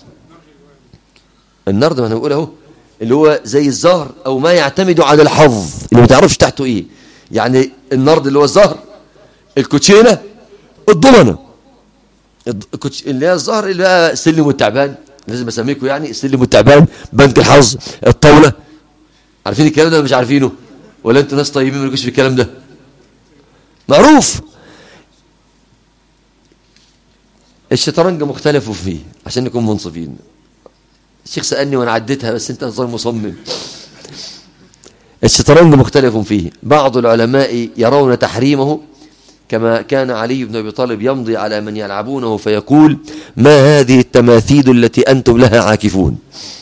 النرد ما أنا بقول اهو اللي هو زي الزهر أو ما يعتمد على الحظ اللي ما تعرفش تحته إيه يعني النرد اللي هو الزهر الكوتشينة الضمنة اللي هي الزهر اللي هي سلم والتعبان لازم اسميكم يعني السلم والتعبان بنك الحظ الطاولة عارفين الكلام ده ولا مش عارفينه ولا انتوا ناس طيبين ما في الكلام ده معروف الشطرنج مختلف فيه عشان نكون منصفين الشيخ سألني وانا عديتها بس انت نظر مصمم الشطرنج مختلف فيه بعض العلماء يرون تحريمه كما كان علي بن أبي طالب يمضي على من يلعبونه فيقول ما هذه التماثيل التي أنتم لها عاكفون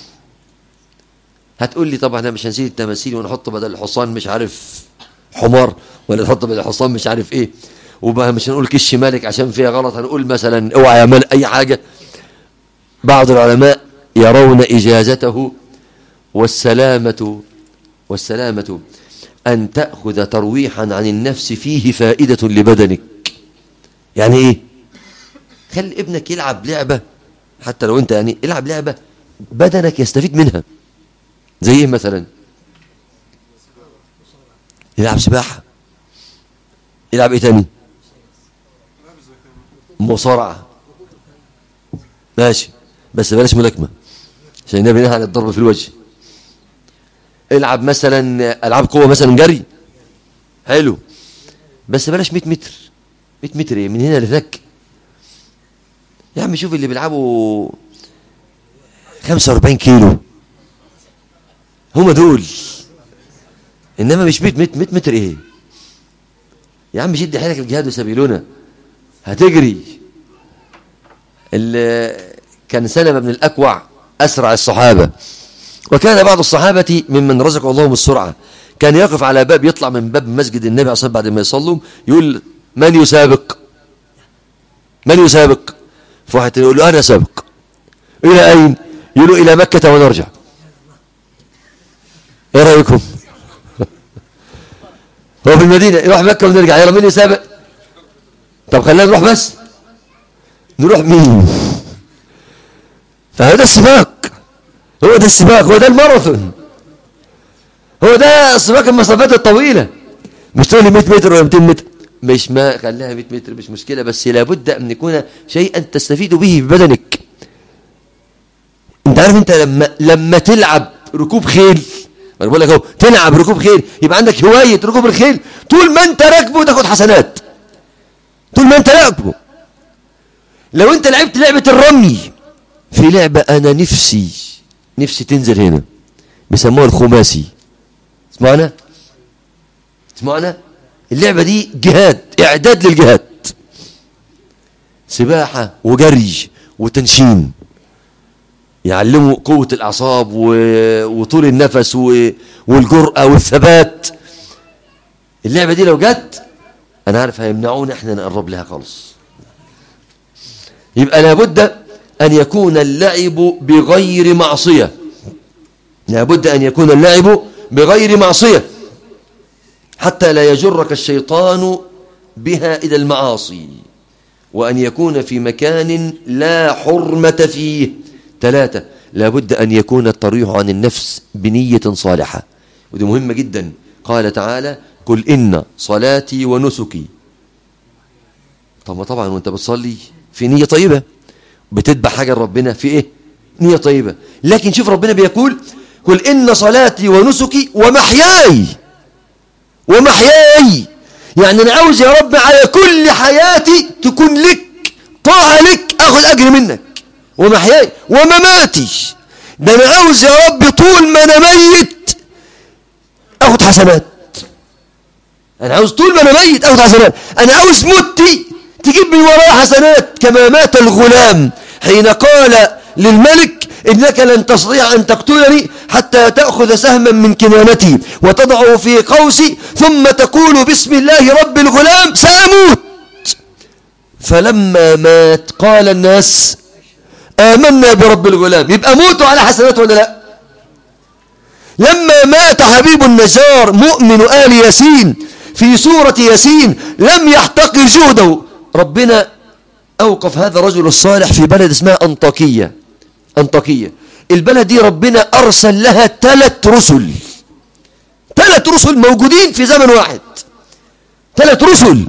هتقول لي طبعا احنا مش هنسيب التماثيل ونحط بدل الحصان مش عارف حمار ولا نحط بدل الحصان مش عارف ايه وبقى مش هنقول كش مالك عشان فيها غلط هنقول مثلا اوعى يا مال اي حاجة بعض العلماء يرون إجازته والسلامة والسلامة أن تأخذ ترويحا عن النفس فيه فائدة لبدنك يعني إيه خلي ابنك يلعب لعبة حتى لو أنت يعني يلعب لعبة بدنك يستفيد منها زي إيه مثلا يلعب سباحة يلعب إيه تاني مصارعة ماشي بس بلاش ملاكمة عشان النبي نهى عن الضرب في الوجه العب مثلا العاب قوه مثلا جري حلو بس بلاش 100 متر 100 متر ايه من هنا لذاك يا عم شوف اللي بيلعبوا 45 كيلو هم دول انما مش 100 متر 100 متر ايه يا عم شد حيلك الجهاد وسبيلنا هتجري كان سلمة بن الأكوع أسرع الصحابة وكان بعض الصحابة ممن رزق اللهم السرعة كان يقف على باب يطلع من باب مسجد النبي عليه الصلاة بعد ما يصلوا يقول من يسابق من يسابق فواحد يقول له أنا سابق إلى أين يقول إلى مكة ونرجع إيه رأيكم هو في المدينة يروح مكة ونرجع يلا مين يسابق طب خلينا نروح بس نروح مين فهذا السباق هو ده السباق هو ده الماراثون هو ده سباق المسافات الطويلة مش تقول لي 100 متر ولا 200 متر مش ما خليها 100 متر مش مشكلة بس لابد أن يكون شيئا تستفيد به في بدنك انت عارف انت لما لما تلعب ركوب خيل انا بقول لك اهو تلعب ركوب خيل يبقى عندك هوايه ركوب الخيل طول ما انت راكبه تاخد حسنات طول ما انت راكبه لو انت لعبت لعبه الرمي في لعبه انا نفسي نفسي تنزل هنا بيسموها الخماسي اسمعنا اسمعنا اللعبه دي جهاد اعداد للجهاد سباحه وجري وتنشين يعلموا قوة الأعصاب وطول النفس والجرأة والثبات اللعبة دي لو جت أنا عارف هيمنعونا إحنا نقرب لها خالص يبقى لابد أن يكون اللعب بغير معصية لابد أن يكون اللعب بغير معصية حتى لا يجرك الشيطان بها إلى المعاصي وأن يكون في مكان لا حرمة فيه ثلاثة لابد أن يكون الطريح عن النفس بنية صالحة ودي مهمة جدا قال تعالى قل إن صلاتي ونسكي طب ما طبعا وانت بتصلي في نية طيبة بتتبع حاجة ربنا في ايه نية طيبة لكن شوف ربنا بيقول قل إن صلاتي ونسكي ومحياي ومحياي يعني أنا عاوز يا رب على كل حياتي تكون لك طاعة لك أخذ أجر منك ومحياي ومماتي ده انا عاوز يا رب طول ما انا ميت اخد حسنات انا عاوز طول ما انا ميت اخد حسنات انا عاوز موتي تجيب من ورايا حسنات كما مات الغلام حين قال للملك إنك لن تستطيع أن تقتلني حتى تأخذ سهما من كنانتي وتضعه في قوسي ثم تقول بسم الله رب الغلام سأموت فلما مات قال الناس آمنا برب الغلام يبقى موتوا على حسنات ولا لا لما مات حبيب النجار مؤمن آل ياسين في سورة ياسين لم يحتقر جهده ربنا أوقف هذا الرجل الصالح في بلد اسمها أنطاكية أنطاكية البلد دي ربنا أرسل لها ثلاث رسل ثلاث رسل موجودين في زمن واحد ثلاث رسل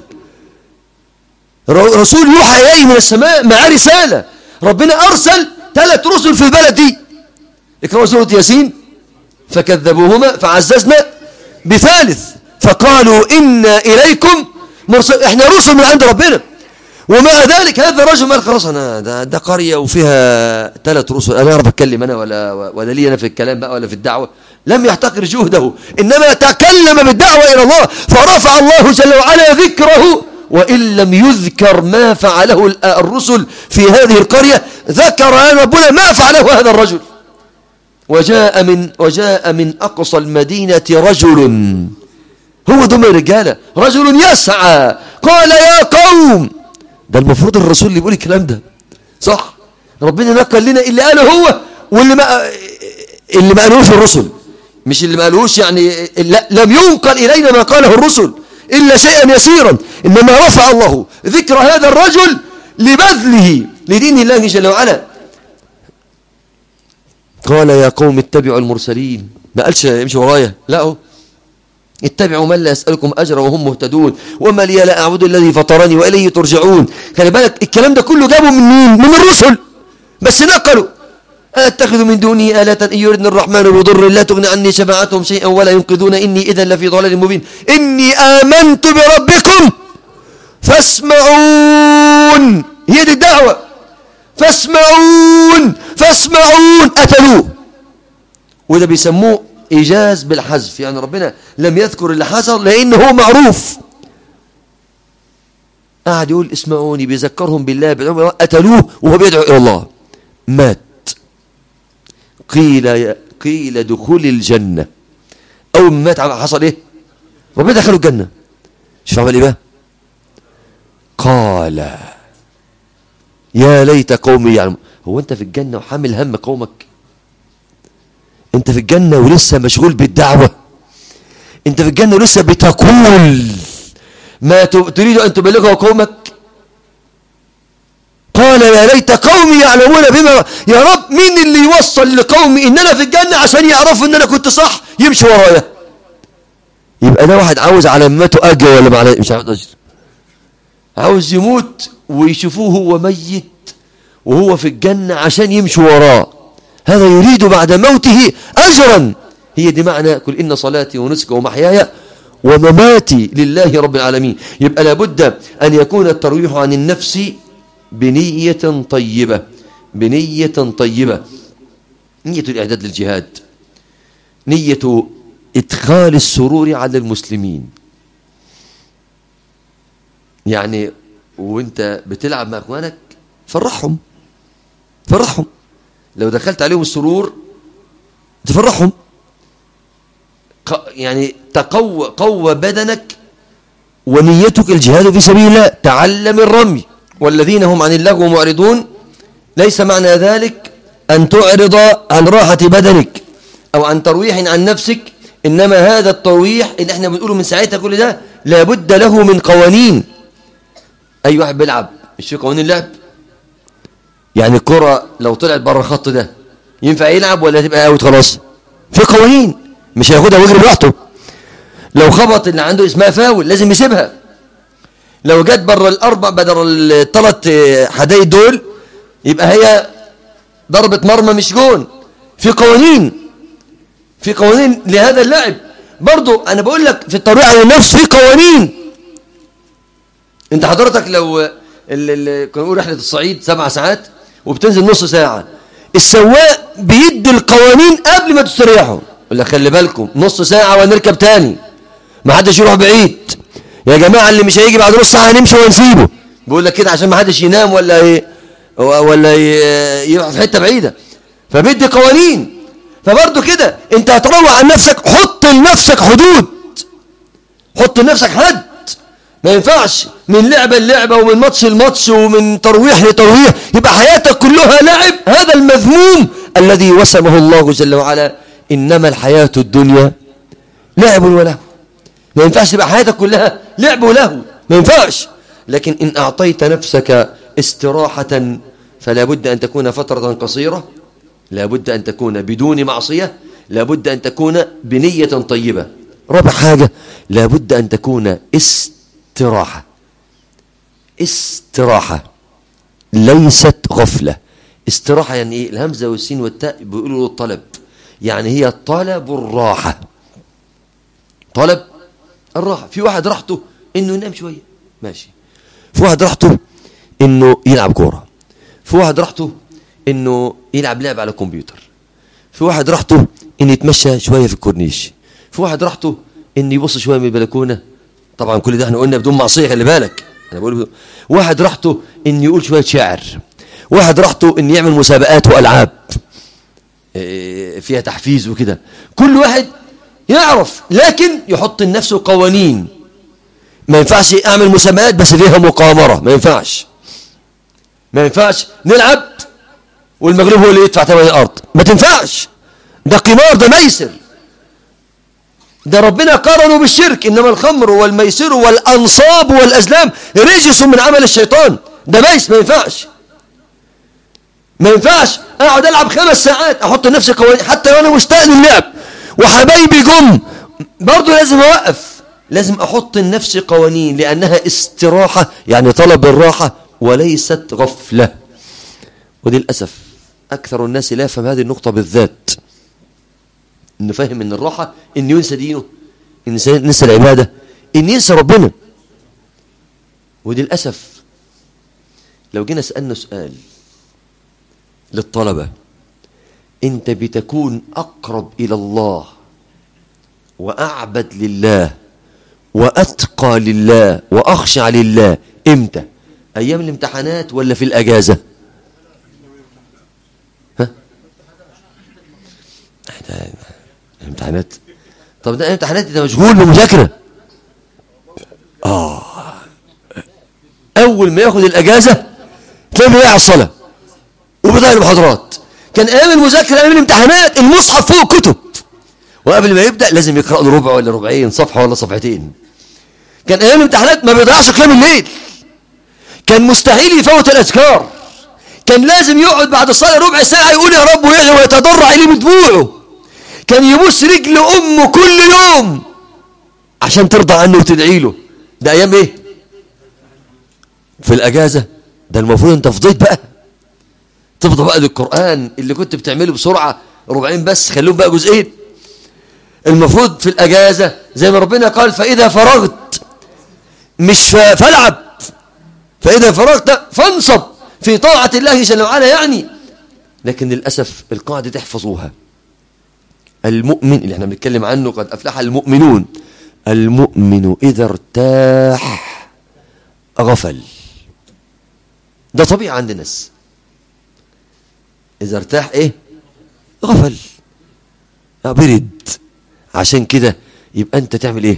رسول يوحى إليه من السماء مع رسالة ربنا أرسل ثلاث رسل في البلد دي اقرأوا سورة ياسين فكذبوهما فعززنا بثالث فقالوا إنا إليكم مرسل احنا رسل من عند ربنا ومع ذلك هذا الرجل قال خلاص انا ده, ده قريه وفيها ثلاث رسل انا اعرف اتكلم انا ولا ولا لي انا في الكلام بقى ولا في الدعوه لم يحتقر جهده انما تكلم بالدعوه الى الله فرفع الله جل وعلا ذكره وإن لم يذكر ما فعله الرسل في هذه القرية ذكر ربنا ما فعله هذا الرجل وجاء من وجاء من أقصى المدينة رجل هو دم رجالة رجل يسعى قال يا قوم ده المفروض الرسول اللي يقول الكلام ده صح ربنا نقل لنا اللي قاله هو واللي ما اللي ما قالوش الرسل مش اللي ما قالوش يعني لم ينقل إلينا ما قاله الرسل إلا شيئا يسيرا إنما رفع الله ذكر هذا الرجل لبذله لدين الله جل وعلا قال يا قوم اتبعوا المرسلين ما قالش امشي ورايا لا هو اتبعوا من لا يسألكم أجرا وهم مهتدون وما لي لا أعبد الذي فطرني وإليه ترجعون خلي بالك الكلام ده كله جابه من مين من الرسل بس نقلوا أتخذ من دونه آلة إن يردن الرحمن بضر لا تغني عني شفاعتهم شيئا ولا ينقذون إني إذا لفي ضلال مبين إني آمنت بربكم فاسمعون هي دي الدعوة فاسمعون فاسمعون قتلوه وده بيسموه إيجاز بالحذف يعني ربنا لم يذكر اللي حصل لأنه هو معروف قاعد يقول اسمعوني بيذكرهم بالله قتلوه وهو بيدعو إلى الله مات قيل قيل دخول الجنة أول ما مات حصل إيه ربنا دخله الجنة شوف عمل إيه بقى قال يا ليت قومي يعلم هو أنت في الجنة وحامل هم قومك أنت في الجنة ولسه مشغول بالدعوة أنت في الجنة ولسه بتقول ما تريد أن تبلغه قومك قال يا ليت قومي يعلمون بما يا رب مين اللي يوصل لقومي ان انا في الجنة عشان يعرفوا ان انا كنت صح يمشي ورايا يبقى ده واحد عاوز على ماته اجر ولا ما مش عاوز اجر عاوز يموت ويشوفوه هو ميت وهو في الجنة عشان يمشوا وراه هذا يريد بعد موته أجرا هي دي معنى قل إن صلاتي ونسكي ومحياي ومماتي لله رب العالمين يبقى لابد أن يكون الترويح عن النفس بنية طيبة بنية طيبة نية الإعداد للجهاد نية إدخال السرور على المسلمين يعني وانت بتلعب مع اخوانك فرحهم فرحهم لو دخلت عليهم السرور تفرحهم يعني تقوى قوى بدنك ونيتك الجهاد في سبيل الله تعلم الرمي والذين هم عن اللغو معرضون ليس معنى ذلك أن تعرض عن راحة بدنك أو عن ترويح عن نفسك إنما هذا الترويح اللي احنا بنقوله من ساعتها كل ده لابد له من قوانين أي واحد بيلعب مش في قوانين اللعب يعني الكرة لو طلعت بره الخط ده ينفع يلعب ولا تبقى اوت خلاص في قوانين مش هياخدها ويجري براحته لو خبط اللي عنده اسمها فاول لازم يسيبها لو جت بره الاربع بدل الثلاث حدايد دول يبقى هي ضربة مرمى مش جون في قوانين في قوانين لهذا اللعب برضو انا بقول لك في الترويع على النفس في قوانين انت حضرتك لو كنا نقول رحلة الصعيد سبع ساعات وبتنزل نص ساعة السواق بيدي القوانين قبل ما تستريحوا يقول لك خلي بالكم نص ساعة ونركب تاني ما حدش يروح بعيد يا جماعة اللي مش هيجي بعد نص ساعة هنمشي ونسيبه بيقول لك كده عشان ما حدش ينام ولا ايه ولا يروح في حتة بعيدة فبيدي قوانين فبرضه كده انت هتروع عن نفسك حط لنفسك حدود حط لنفسك حد ما ينفعش من لعبة للعبة ومن ماتش لماتش ومن ترويح لترويح يبقى حياتك كلها لعب هذا المذموم الذي وسمه الله جل وعلا إنما الحياة الدنيا لعب وله ما ينفعش تبقى حياتك كلها لعب وله ما ينفعش لكن إن أعطيت نفسك استراحة فلا بد أن تكون فترة قصيرة لا بد أن تكون بدون معصية لا بد أن تكون بنية طيبة رابع حاجة لا بد أن تكون استراحة استراحة ليست غفلة استراحة يعني إيه الهمزة والسين والتاء بيقولوا له الطلب يعني هي طلب الراحة طلب الراحة في واحد راحته إنه ينام شوية ماشي في واحد راحته إنه يلعب كورة في واحد راحته إنه يلعب لعب على الكمبيوتر في واحد راحته إنه يتمشى شوية في الكورنيش في واحد راحته إنه يبص شوية من البلكونة طبعا كل ده احنا قلنا بدون معصية خلي بالك انا بقول واحد راحته ان يقول شوية شعر واحد راحته ان يعمل مسابقات والعاب فيها تحفيز وكده كل واحد يعرف لكن يحط لنفسه قوانين ما ينفعش اعمل مسابقات بس فيها مقامرة ما ينفعش ما ينفعش نلعب والمغرب هو اللي يدفع ثمن الارض ما تنفعش ده قمار ده ميسر ده ربنا قارنوا بالشرك إنما الخمر والميسر والأنصاب والأزلام رجس من عمل الشيطان ده ميس ما ينفعش ما ينفعش أقعد ألعب خمس ساعات أحط لنفسي قوانين حتى لو أنا مشتاق للعب وحبايبي جم برضه لازم أوقف لازم أحط لنفسي قوانين لأنها استراحة يعني طلب الراحة وليست غفلة ودي للأسف أكثر الناس لا يفهم هذه النقطة بالذات انه فاهم ان الراحة انه ينسى دينه انه ينسى العبادة انه ينسى ربنا ودي للأسف لو جينا سألنا سؤال للطلبة انت بتكون أقرب إلى الله وأعبد لله وأتقى لله وأخشع لله امتى أيام الامتحانات ولا في الأجازة ها الامتحانات طب ده امتحانات انت مشغول بمذاكره اه اول ما ياخد الاجازه تلاقيه بيضيع الصلاه وبيضيع المحاضرات كان ايام المذاكره ايام الامتحانات المصحف فوق كتب وقبل ما يبدا لازم يقرا له ربع ولا ربعين صفحه ولا صفحتين كان ايام الامتحانات ما بيضيعش كلام الليل كان مستحيل يفوت الاذكار كان لازم يقعد بعد الصلاه ربع ساعه يقول يا رب ويدعو ويتضرع اليه بدموعه كان يبوس رجل امه كل يوم عشان ترضى عنه وتدعي له ده ايام ايه في الاجازه ده المفروض انت فضيت بقى تفضى بقى للقران اللي كنت بتعمله بسرعه ربعين بس خلوهم بقى جزئين المفروض في الاجازه زي ما ربنا قال فاذا فرغت مش فالعب فاذا فرغت فانصب في طاعه الله جل وعلا يعني لكن للاسف القاعده تحفظوها المؤمن اللي احنا بنتكلم عنه قد افلح المؤمنون المؤمن اذا ارتاح غفل ده طبيعي عند الناس إذا ارتاح إيه غفل برد عشان كده يبقى أنت تعمل إيه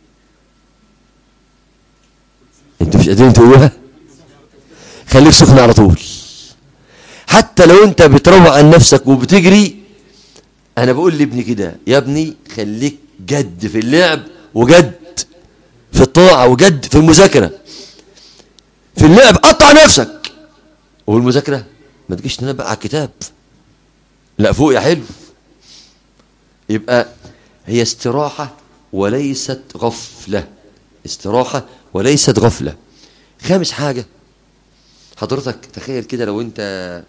أنت مش قادرين تقولوها خليك سخن على طول حتى لو أنت بتروع عن نفسك وبتجري أنا بقول لابني كده يا ابني خليك جد في اللعب وجد في الطاعة وجد في المذاكرة في اللعب قطع نفسك والمذاكرة ما تجيش تنبأ على الكتاب لا فوق يا حلو يبقى هي استراحة وليست غفلة استراحة وليست غفلة خامس حاجة حضرتك تخيل كده لو انت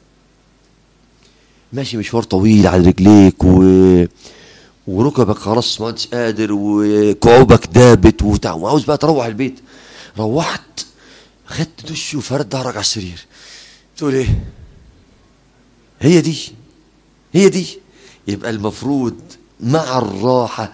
ماشي مشوار طويل على رجليك و... وركبك خلاص ما انتش قادر وكعوبك دابت وبتاع وعاوز بقى تروح البيت روحت خدت دش وفرد ظهرك على السرير تقول ايه هي دي هي دي يبقى المفروض مع الراحة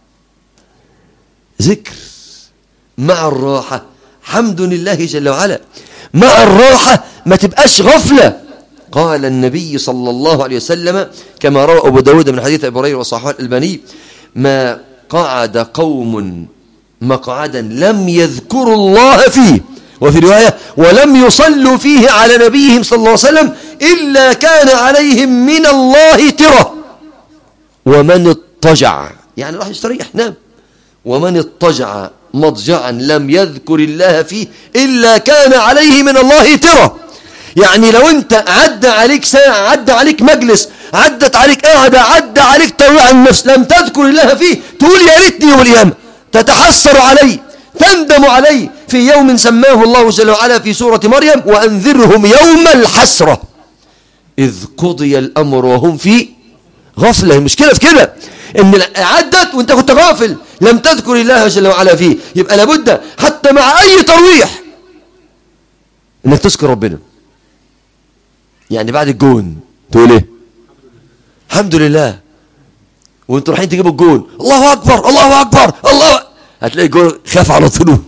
ذكر مع الراحة حمد لله جل وعلا مع الراحة ما تبقاش غفلة قال النبي صلى الله عليه وسلم كما روى أبو داود من حديث أبي هريرة وصححه الألباني ما قعد قوم مقعدا لم يذكروا الله فيه وفي رواية ولم يصلوا فيه على نبيهم صلى الله عليه وسلم إلا كان عليهم من الله ترى ومن اضطجع يعني راح يستريح نام ومن اضطجع مضجعا لم يذكر الله فيه إلا كان عليه من الله ترى يعني لو انت عدى عليك ساعة عدى عليك مجلس عدت عليك قاعدة عدى عليك ترويع النفس لم تذكر الله فيه تقول يا ريتني يوم القيامة تتحسر علي تندم علي في يوم سماه الله جل وعلا في سورة مريم وأنذرهم يوم الحسرة إذ قضي الأمر وهم في غفلة المشكلة في كده إن عدت وانت كنت غافل لم تذكر الله جل وعلا فيه يبقى لابد حتى مع أي ترويح إنك تذكر ربنا يعني بعد الجون تقول ايه الحمد لله وانتوا رايحين تجيبوا الجون الله اكبر الله اكبر الله هتلاقي الجون خاف على طول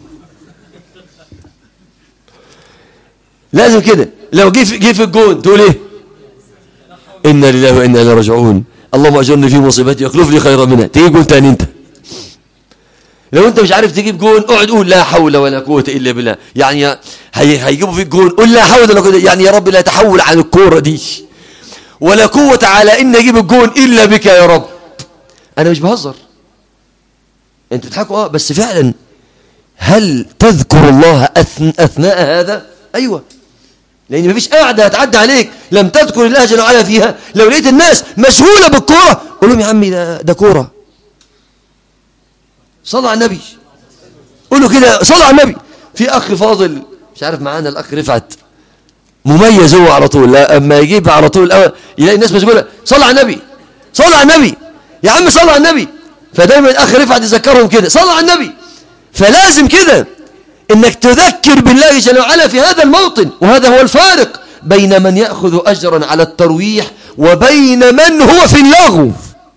لازم كده لو جه في جه في الجون تقول ايه انا لله وانا اليه راجعون اللهم اجرني في مصيبتي واخلف لي خيرا منها تيجي جون تاني انت لو انت مش عارف تجيب جون اقعد قول لا حول ولا قوه الا بالله يعني هي هيجيبوا فيك جون قول لا حول ولا قوه يعني يا رب لا تحول عن الكوره دي ولا قوه على ان اجيب الجون الا بك يا رب انا مش بهزر انتوا بتضحكوا اه بس فعلا هل تذكر الله اثناء هذا ايوه لان مفيش قاعده هتعدي عليك لم تذكر الله جل وعلا فيها لو لقيت الناس مشغوله بالكوره قول لهم يا عمي ده ده كوره صلى على النبي قولوا كده صلى على النبي في اخ فاضل مش عارف معانا الاخ رفعت مميز هو على طول لا اما يجيب على طول الاول يلاقي الناس مشغوله صلى على النبي صلى على النبي يا عم صلى على النبي فدايما الاخ رفعت يذكرهم كده صلى على النبي فلازم كده انك تذكر بالله جل وعلا في هذا الموطن وهذا هو الفارق بين من ياخذ اجرا على الترويح وبين من هو في اللغو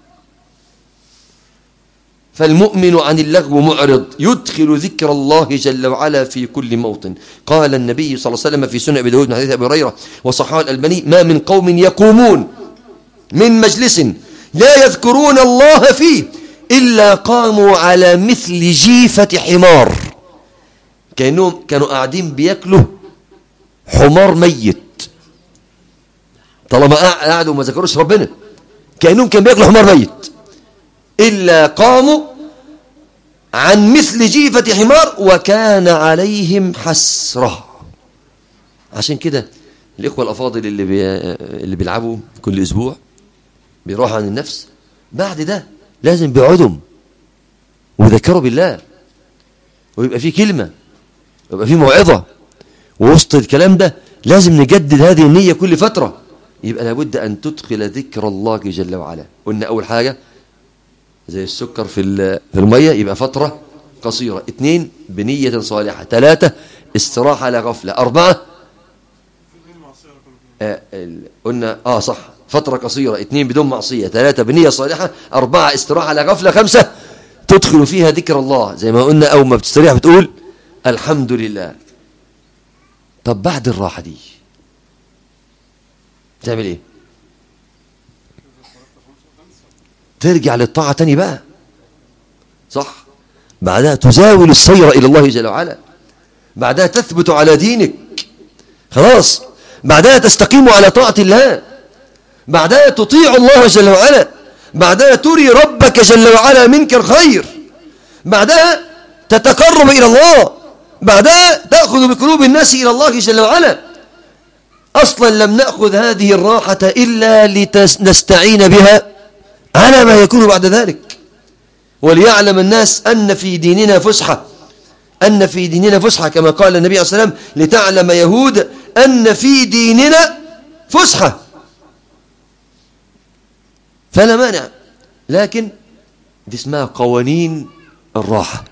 فالمؤمن عن اللغو معرض يدخل ذكر الله جل وعلا في كل موطن قال النبي صلى الله عليه وسلم في سنة أبي داود من حديث أبي هريرة وصححه الألباني ما من قوم يقومون من مجلس لا يذكرون الله فيه إلا قاموا على مثل جيفة حمار كأنهم كانوا قاعدين بياكلوا حمار ميت طالما قعدوا وما ذكروش ربنا كأنهم كانوا بياكلوا حمار ميت إلا قاموا عن مثل جيفة حمار وكان عليهم حسرة عشان كده الإخوة الأفاضل اللي, بي... اللي بيلعبوا كل أسبوع بيروحوا عن النفس بعد ده لازم بيقعدوا وذكروا بالله ويبقى في كلمة ويبقى في موعظة ووسط الكلام ده لازم نجدد هذه النية كل فترة يبقى لابد أن تدخل ذكر الله جل وعلا قلنا أول حاجة زي السكر في في المية يبقى فترة قصيرة اثنين بنية صالحة ثلاثة استراحة لا غفلة أربعة آه قلنا آه صح فترة قصيرة اثنين بدون معصية ثلاثة بنية صالحة أربعة استراحة لا غفلة خمسة تدخل فيها ذكر الله زي ما قلنا أول ما بتستريح بتقول الحمد لله طب بعد الراحة دي تعمل ايه ترجع للطاعة تاني بقى صح بعدها تزاول السير إلى الله جل وعلا بعدها تثبت على دينك خلاص بعدها تستقيم على طاعة الله بعدها تطيع الله جل وعلا بعدها تري ربك جل وعلا منك الخير بعدها تتقرب إلى الله بعدها تأخذ بقلوب الناس إلى الله جل وعلا أصلا لم نأخذ هذه الراحة إلا لنستعين بها على ما يكون بعد ذلك وليعلم الناس أن في ديننا فسحة أن في ديننا فسحة كما قال النبي عليه الصلاة والسلام لتعلم يهود أن في ديننا فسحة فلا مانع لكن دي اسمها قوانين الراحة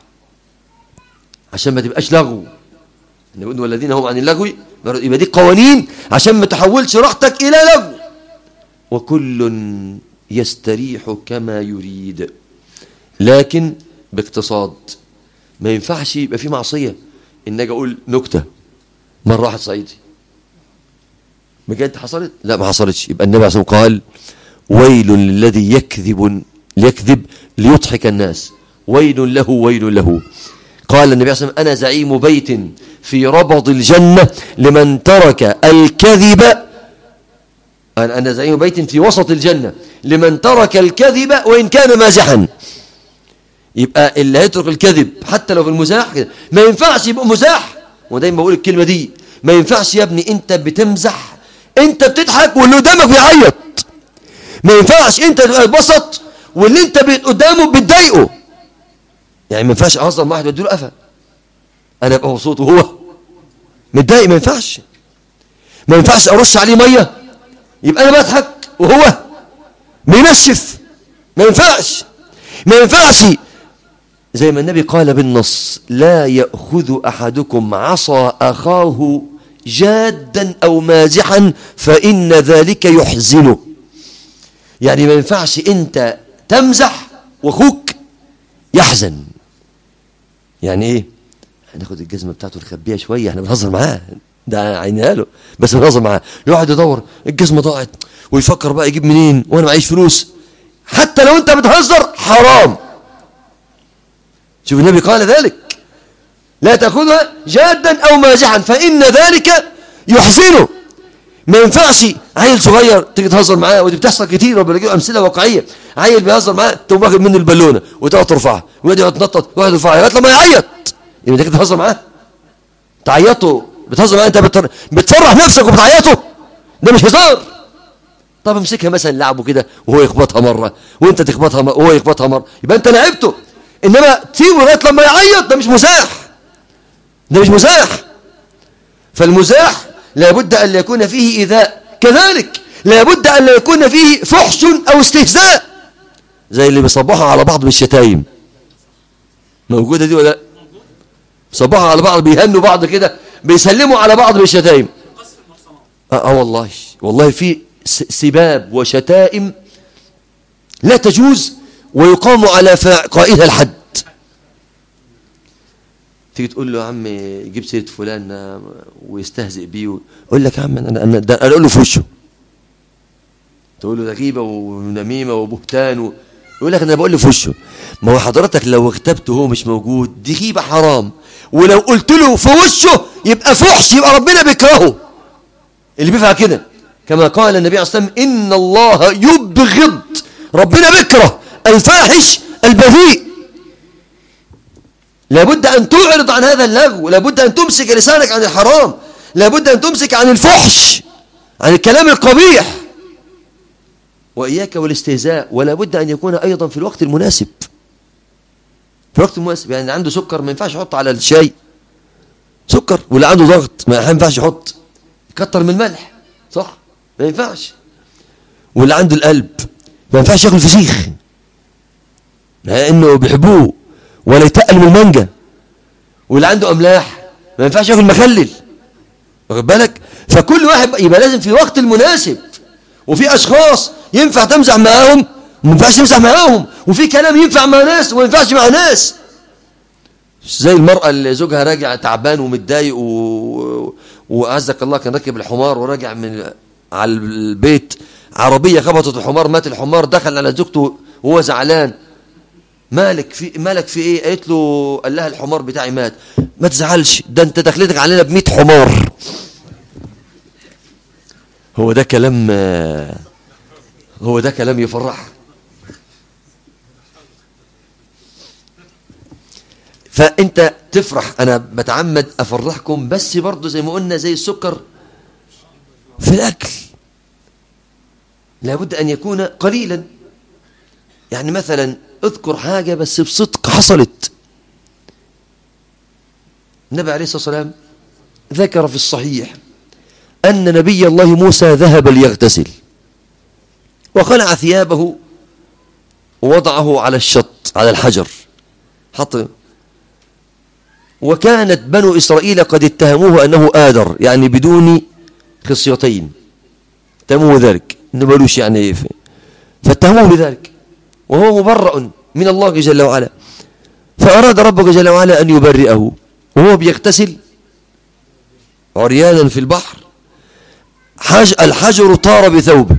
عشان ما تبقاش لغو نقول والذين هم عن اللغو يبقى دي قوانين عشان ما تحولش راحتك إلى لغو وكل يستريح كما يريد لكن باقتصاد ما ينفعش يبقى في معصية إن أجي أقول نكتة مرة واحد صعيدي بجد حصلت؟ لا ما حصلتش يبقى النبي عليه الصلاة قال ويل للذي يكذب يكذب ليضحك الناس ويل له ويل له قال النبي صلى الله عليه وسلم أنا زعيم بيت في ربض الجنة لمن ترك الكذب أنا زعيم بيت في وسط الجنة لمن ترك الكذب وإن كان مازحا يبقى اللي هيترك الكذب حتى لو في المزاح كده ما ينفعش يبقى مزاح ودايما بقول الكلمة دي ما ينفعش يا ابني انت بتمزح انت بتضحك واللي قدامك بيعيط ما ينفعش انت تبقى بسط واللي انت قدامه بتضايقه يعني ما ينفعش اهزر مع واحد واديله قفا انا ابقى مبسوط وهو متضايق ما ينفعش ما ينفعش ارش عليه ميه يبقى انا بضحك وهو بينشف ما ينفعش ما ينفعش زي ما النبي قال بالنص لا يأخذ أحدكم عصا أخاه جادا أو مازحا فإن ذلك يحزنه يعني ما ينفعش أنت تمزح وأخوك يحزن يعني إيه هناخد الجزمة بتاعته نخبيها شوية احنا بنهزر معاه ده عينها له بس بنهزر معاه يقعد يدور الجزمة ضاعت ويفكر بقى يجيب منين وانا معيش فلوس حتى لو انت بتهزر حرام شوف النبي قال ذلك لا تأخذها جادا أو مازحا فإن ذلك يحزنه ما ينفعش عيل صغير تيجي تهزر معاه ودي بتحصل كتير وبلاقي امثله واقعيه عيل بيهزر معاه تقوم واخد منه البالونه وتقعد ترفعها ويقعد يتنطط ويقعد يرفعها لغايه لما يعيط يبقى تيجي تهزر معاه تعيطه بتهزر معاه انت بتر... بتفرح نفسك وبتعيطه ده مش هزار طب امسكها مثلا لعبه كده وهو يخبطها مره وانت تخبطها مره وهو يخبطها مره يبقى انت لعبته انما تسيبه لغايه لما يعيط ده مش مزاح ده مش مزاح فالمزاح لابد ان يكون فيه ايذاء كذلك لابد ان لا يكون فيه فحش او استهزاء زي اللي بيصبحوا على بعض بالشتايم موجوده دي ولا صبحوا على بعض بيهنوا بعض كده بيسلموا على بعض بالشتايم اه, آه والله والله في سباب وشتائم لا تجوز ويقام على قائلها الحد تيجي تقول له يا عم جيب سيره فلان ويستهزئ بيه يقول لك يا عم انا انا انا اقول له في وشه تقول له ده غيبه ونميمه وبهتان و... يقول لك انا بقول له في وشه ما هو حضرتك لو اغتبته وهو مش موجود دي غيبه حرام ولو قلت له في وشه يبقى فحش يبقى ربنا بيكرهه اللي بيفعل كده كما قال النبي عليه الصلاه والسلام ان الله يبغض ربنا بيكره الفاحش البذيء لابد أن تعرض عن هذا اللغو لابد أن تمسك لسانك عن الحرام لابد أن تمسك عن الفحش عن الكلام القبيح وإياك والاستهزاء ولا بد أن يكون أيضا في الوقت المناسب في الوقت المناسب يعني عنده سكر ما ينفعش يحط على الشاي سكر واللي عنده ضغط ما ينفعش يحط يكتر من الملح صح ما ينفعش واللي عنده القلب ما ينفعش ياكل فسيخ مع انه بيحبوه ولا يتقل من المانجا واللي عنده املاح ما ينفعش ياكل مخلل واخد بالك فكل واحد يبقى لازم في وقت المناسب وفي اشخاص ينفع تمزح معاهم وما ينفعش تمزح معاهم وفي كلام ينفع مع ناس وما ينفعش مع ناس زي المرأة اللي زوجها راجع تعبان ومتضايق و... وعزك الله كان راكب الحمار وراجع من على البيت عربية خبطت الحمار مات الحمار دخل على زوجته وهو زعلان مالك في مالك في ايه قالت له قال لها الحمار بتاعي مات ما تزعلش ده انت دخلتك علينا ب 100 حمار هو ده كلام هو ده كلام يفرح فانت تفرح انا بتعمد افرحكم بس برضه زي ما قلنا زي السكر في الاكل لابد ان يكون قليلا يعني مثلا اذكر حاجة بس بصدق حصلت النبي عليه الصلاة والسلام ذكر في الصحيح أن نبي الله موسى ذهب ليغتسل وخلع ثيابه ووضعه على الشط على الحجر حط وكانت بنو إسرائيل قد اتهموه أنه آدر يعني بدون خصيتين اتهموه ذلك انه ملوش يعني فاتهموه بذلك وهو مبرأ من الله جل وعلا فأراد ربك جل وعلا أن يبرئه وهو بيغتسل عريانا في البحر حج الحجر طار بثوبه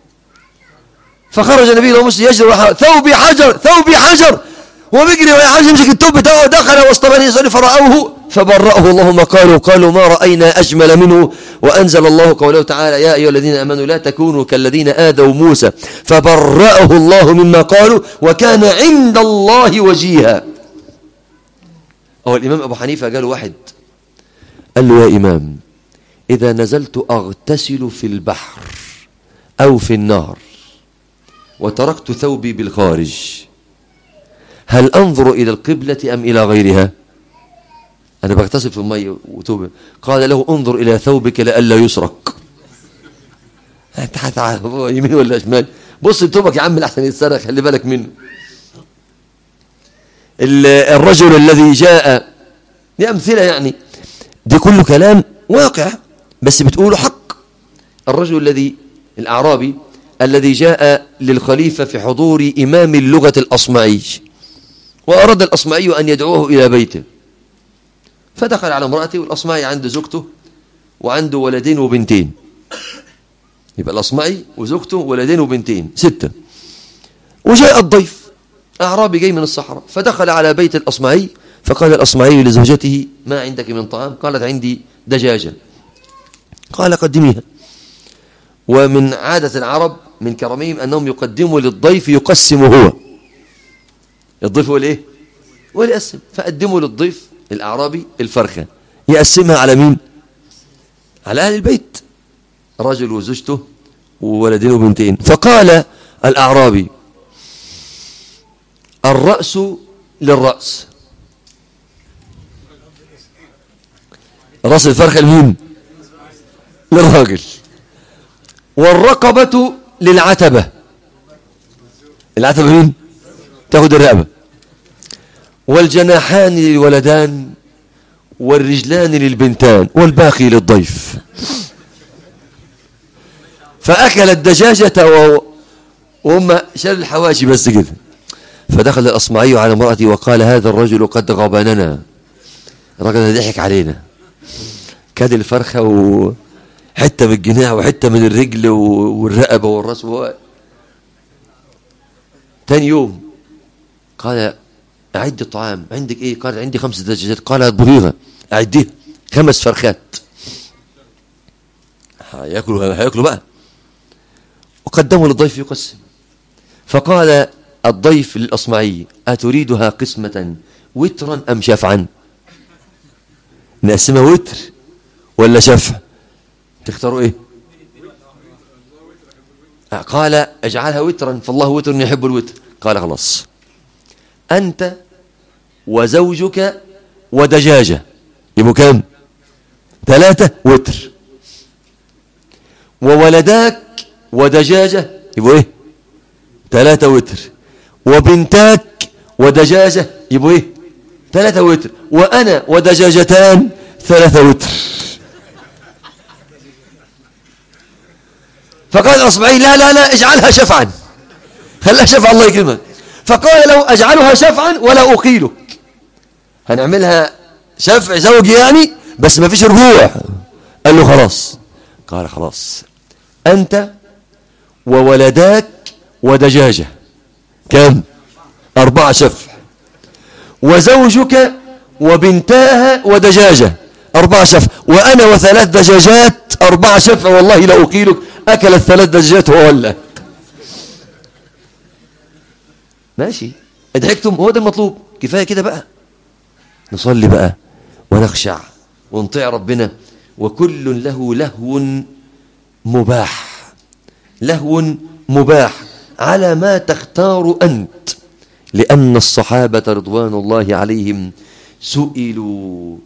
فخرج النبي الله مسلم يجري ثوبي حجر ثوبي حجر هو بيجري ويحاج يمسك الثوب بتاعه دخل وسط بني اسرائيل فرأوه فبرأه الله ما قالوا قالوا ما رأينا أجمل منه وأنزل الله قوله تعالى يا أيها الذين أمنوا لا تكونوا كالذين آذوا موسى فبرأه الله مما قالوا وكان عند الله وجيها هو الإمام أبو حنيفة قال واحد قال له يا إمام إذا نزلت أغتسل في البحر أو في النار وتركت ثوبي بالخارج هل أنظر إلى القبلة أم إلى غيرها أنا بغتسل في المية وتوب قال له انظر إلى ثوبك لئلا يسرق أنت هتعرف يمين ولا شمال بص لثوبك يا عم لحسن يتسرق خلي بالك منه الرجل الذي جاء دي أمثلة يعني دي كله كلام واقع بس بتقوله حق الرجل الذي الأعرابي الذي جاء للخليفة في حضور إمام اللغة الأصمعي وأراد الأصمعي أن يدعوه إلى بيته فدخل على امرأته والأصمعي عنده زوجته وعنده ولدين وبنتين يبقى الأصمعي وزوجته ولدين وبنتين ستة وجاء الضيف أعرابي جاي من الصحراء فدخل على بيت الأصمعي فقال الأصمعي لزوجته ما عندك من طعام قالت عندي دجاجة قال قدميها ومن عادة العرب من كرمهم أنهم يقدموا للضيف يقسم هو الضيف هو الايه هو اللي يقسم فقدموا للضيف الأعرابي الفرخة يقسمها على مين على أهل البيت رجل وزوجته وولدين وبنتين فقال الأعرابي الرأس للرأس رأس الفرخة لمين للراجل والرقبة للعتبة العتبة مين تاخد الرقبة والجناحان للولدان والرجلان للبنتان والباقي للضيف فأكل الدجاجة وهم شال الحواشي بس كده فدخل الأصمعي على امرأتي وقال هذا الرجل قد غبننا الرجل ضحك علينا كاد الفرخة وحتة من الجناح وحتة من الرجل والرقبة والرأس تاني يوم قال أعد الطعام عندك إيه قال عندي خمس دجاجات قال اطبخيها أعديها خمس فرخات هياكلوا هياكلوا بقى وقدموا للضيف يقسم فقال الضيف للأصمعي أتريدها قسمة وترا أم شفعا نقسمها وتر ولا شفع تختاروا ايه قال اجعلها وترا فالله وتر يحب الوتر قال خلاص أنت وزوجك ودجاجة يبقوا كم ثلاثة وتر وولداك ودجاجة يبقوا ايه ثلاثة وتر وبنتاك ودجاجة يبقوا ايه ثلاثة وتر وأنا ودجاجتان ثلاثة وتر فقال الأصبعي لا لا لا اجعلها شفعا خلها شفعا الله يكرمك فقال لو أجعلها شفعا ولا أقيلك هنعملها شفع زوجي يعني بس ما فيش رجوع قال له خلاص قال خلاص أنت وولداك ودجاجة كم أربعة شفع وزوجك وبنتاها ودجاجة أربعة شفع وأنا وثلاث دجاجات أربعة شفع والله لا أقيلك أكل الثلاث دجاجات وولى ماشي ضحكتم هو ده المطلوب كفاية كده بقى نصلي بقى ونخشع ونطيع ربنا وكل له لهو مباح لهو مباح على ما تختار أنت لأن الصحابة رضوان الله عليهم سئلوا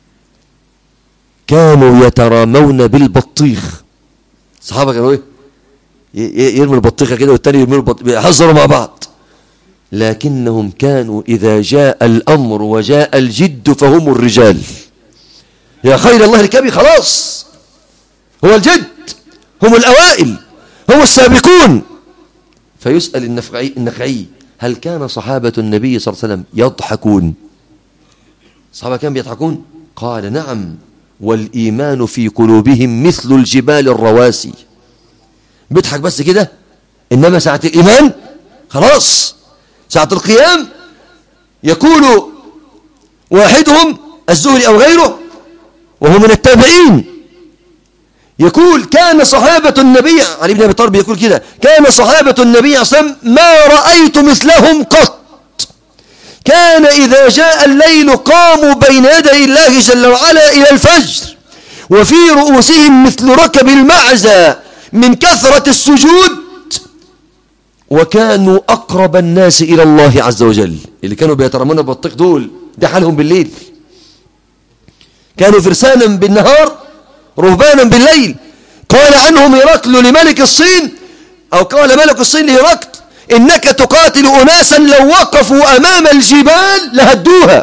كانوا يترامون بالبطيخ الصحابة كانوا ايه يرموا البطيخة كده والتاني يرموا البطيخة يحذروا مع بعض لكنهم كانوا إذا جاء الأمر وجاء الجد فهم الرجال يا خير الله الكبي خلاص هو الجد هم الأوائل هم السابقون فيسأل النخعي, النخعي هل كان صحابة النبي صلى الله عليه وسلم يضحكون الصحابة كانوا بيضحكون قال نعم والإيمان في قلوبهم مثل الجبال الرواسي بيضحك بس كده إنما ساعة الإيمان خلاص ساعة القيام يقول واحدهم الزهري أو غيره وهو من التابعين يقول كان صحابة النبي علي بن أبي طالب يقول كده كان صحابة النبي صلى الله عليه وسلم ما رأيت مثلهم قط كان إذا جاء الليل قاموا بين يدي الله جل وعلا إلى الفجر وفي رؤوسهم مثل ركب المعزى من كثرة السجود وكانوا أقرب الناس إلى الله عز وجل اللي كانوا بيترمون بالطيق دول ده حالهم بالليل كانوا فرسانا بالنهار رهبانا بالليل قال عنهم هرقل لملك الصين أو قال ملك الصين لهرقل إنك تقاتل أناسا لو وقفوا أمام الجبال لهدوها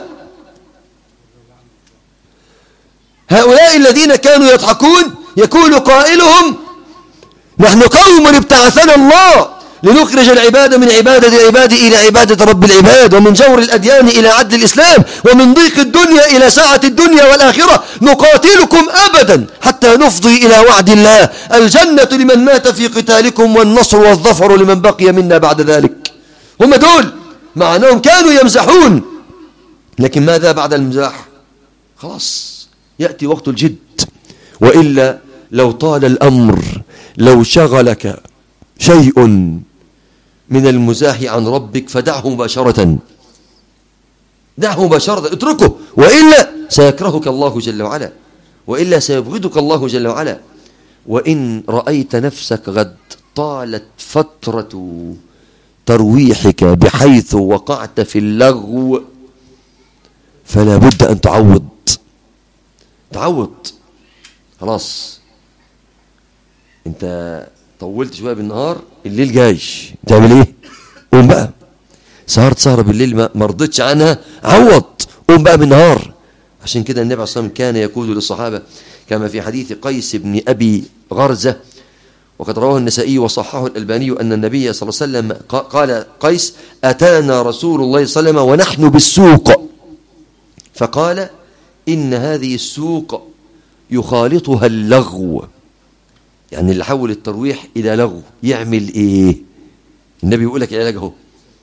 هؤلاء الذين كانوا يضحكون يقول قائلهم نحن قوم ابتعثنا الله لنخرج العباد من عبادة العباد إلى عبادة رب العباد ومن جور الأديان إلى عدل الإسلام ومن ضيق الدنيا إلى ساعة الدنيا والآخرة نقاتلكم أبدا حتى نفضي إلى وعد الله الجنة لمن مات في قتالكم والنصر والظفر لمن بقي منا بعد ذلك هم دول مع أنهم كانوا يمزحون لكن ماذا بعد المزاح خلاص يأتي وقت الجد وإلا لو طال الأمر لو شغلك شيء من المزاح عن ربك فدعه مباشرة دعه مباشرة اتركه وإلا سيكرهك الله جل وعلا وإلا سيبغضك الله جل وعلا وإن رأيت نفسك قد طالت فترة ترويحك بحيث وقعت في اللغو فلا بد أن تعوض تعوض خلاص انت طولت شوية بالنهار الليل جاي تعمل ايه قوم بقى سهرت سهرة بالليل ما رضيتش عنها عوض قوم بقى بالنهار عشان كده النبي عليه الصلاة والسلام كان يقول للصحابة كما في حديث قيس بن أبي غرزة وقد رواه النسائي وصححه الألباني أن النبي صلى الله عليه وسلم قال قيس أتانا رسول الله صلى الله عليه وسلم ونحن بالسوق فقال إن هذه السوق يخالطها اللغو يعني اللي حول الترويح إلى لغو يعمل إيه النبي يقول لك العلاج اهو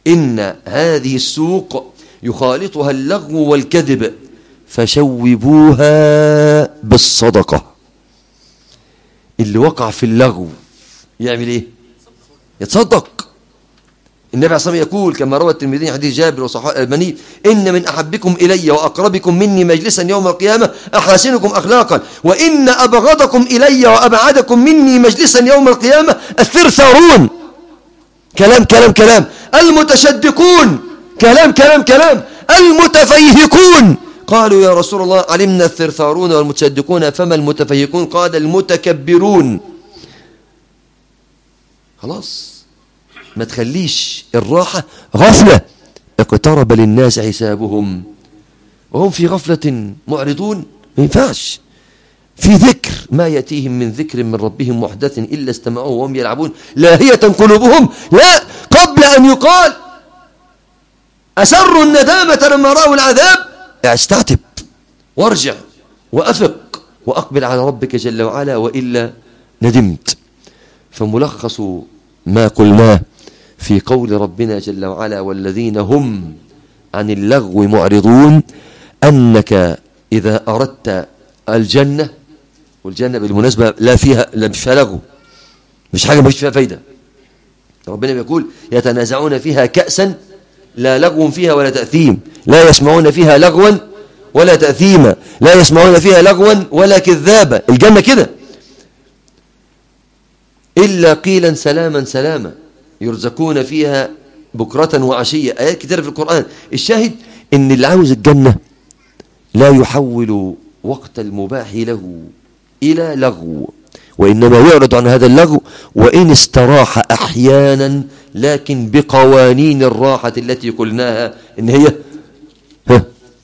إن هذه السوق يخالطها اللغو والكذب فشوبوها بالصدقة اللي وقع في اللغو يعمل ايه يتصدق النبي عليه الصلاة والسلام يقول كما روى الترمذي حديث جابر وصحاح الألباني إن من أحبكم إلي وأقربكم مني مجلسا يوم القيامة أحاسنكم أخلاقا وإن أبغضكم إلي وأبعدكم مني مجلسا يوم القيامة الثرثارون كلام كلام كلام المتشدقون كلام كلام كلام المتفيهقون قالوا يا رسول الله علمنا الثرثارون والمتشدقون فما المتفيهقون قال المتكبرون خلاص ما تخليش الراحة غفلة اقترب للناس حسابهم وهم في غفلة معرضون ما ينفعش في ذكر ما يأتيهم من ذكر من ربهم محدث إلا استمعوه وهم يلعبون لاهية قلوبهم لا قبل أن يقال أسروا الندامة لما رأوا العذاب استعتب وارجع وأفق وأقبل على ربك جل وعلا وإلا ندمت فملخص ما قلناه في قول ربنا جل وعلا والذين هم عن اللغو معرضون أنك إذا أردت الجنة والجنة بالمناسبة لا فيها لا مش فيها لغو مش حاجة مش فيها فايدة ربنا بيقول يتنازعون فيها كأسا لا لغو فيها ولا تأثيم لا يسمعون فيها لغوا ولا تأثيما لا يسمعون فيها لغوا ولا كذابا الجنة كده إلا قيلا سلاما سلاما يرزقون فيها بكرة وعشية آيات كتيرة في القرآن الشاهد إن اللي عاوز الجنة لا يحول وقت المباح له إلى لغو وإنما يعرض عن هذا اللغو وإن استراح أحيانا لكن بقوانين الراحة التي قلناها إن هي ها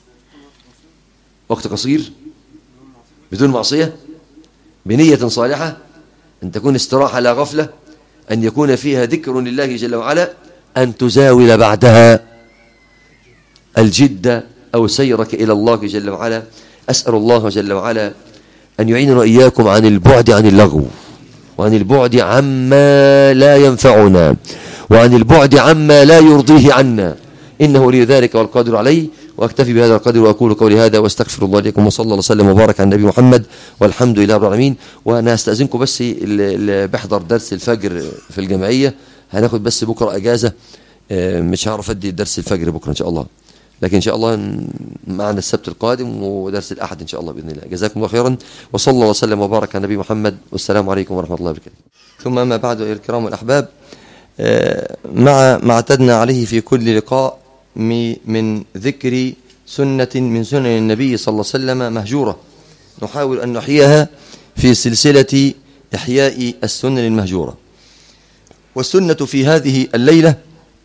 وقت قصير بدون معصية بنية صالحة أن تكون استراحة لا غفلة أن يكون فيها ذكر لله جل وعلا أن تزاول بعدها الجد أو سيرك إلى الله جل وعلا أسأل الله جل وعلا أن يعيننا وإياكم عن البعد عن اللغو وعن البعد عما لا ينفعنا وعن البعد عما لا يرضيه عنا إنه لي ذلك والقادر عليه وأكتفي بهذا القدر وأقول قولي هذا وأستغفر الله لكم وصلى الله وسلم وبارك على النبي محمد والحمد لله رب العالمين وأنا أستأذنكم بس اللي بيحضر درس الفجر في الجمعية هناخد بس بكرة أجازة مش هعرف أدي درس الفجر بكرة إن شاء الله لكن إن شاء الله معنا السبت القادم ودرس الأحد إن شاء الله بإذن الله جزاكم الله خيرا وصلى الله وسلم وبارك على النبي محمد والسلام عليكم ورحمة الله وبركاته ثم أما بعد أيها الكرام والأحباب مع ما اعتدنا عليه في كل لقاء من ذكر سنة من سنن النبي صلى الله عليه وسلم مهجورة نحاول أن نحييها في سلسلة إحياء السنن المهجورة والسنة في هذه الليلة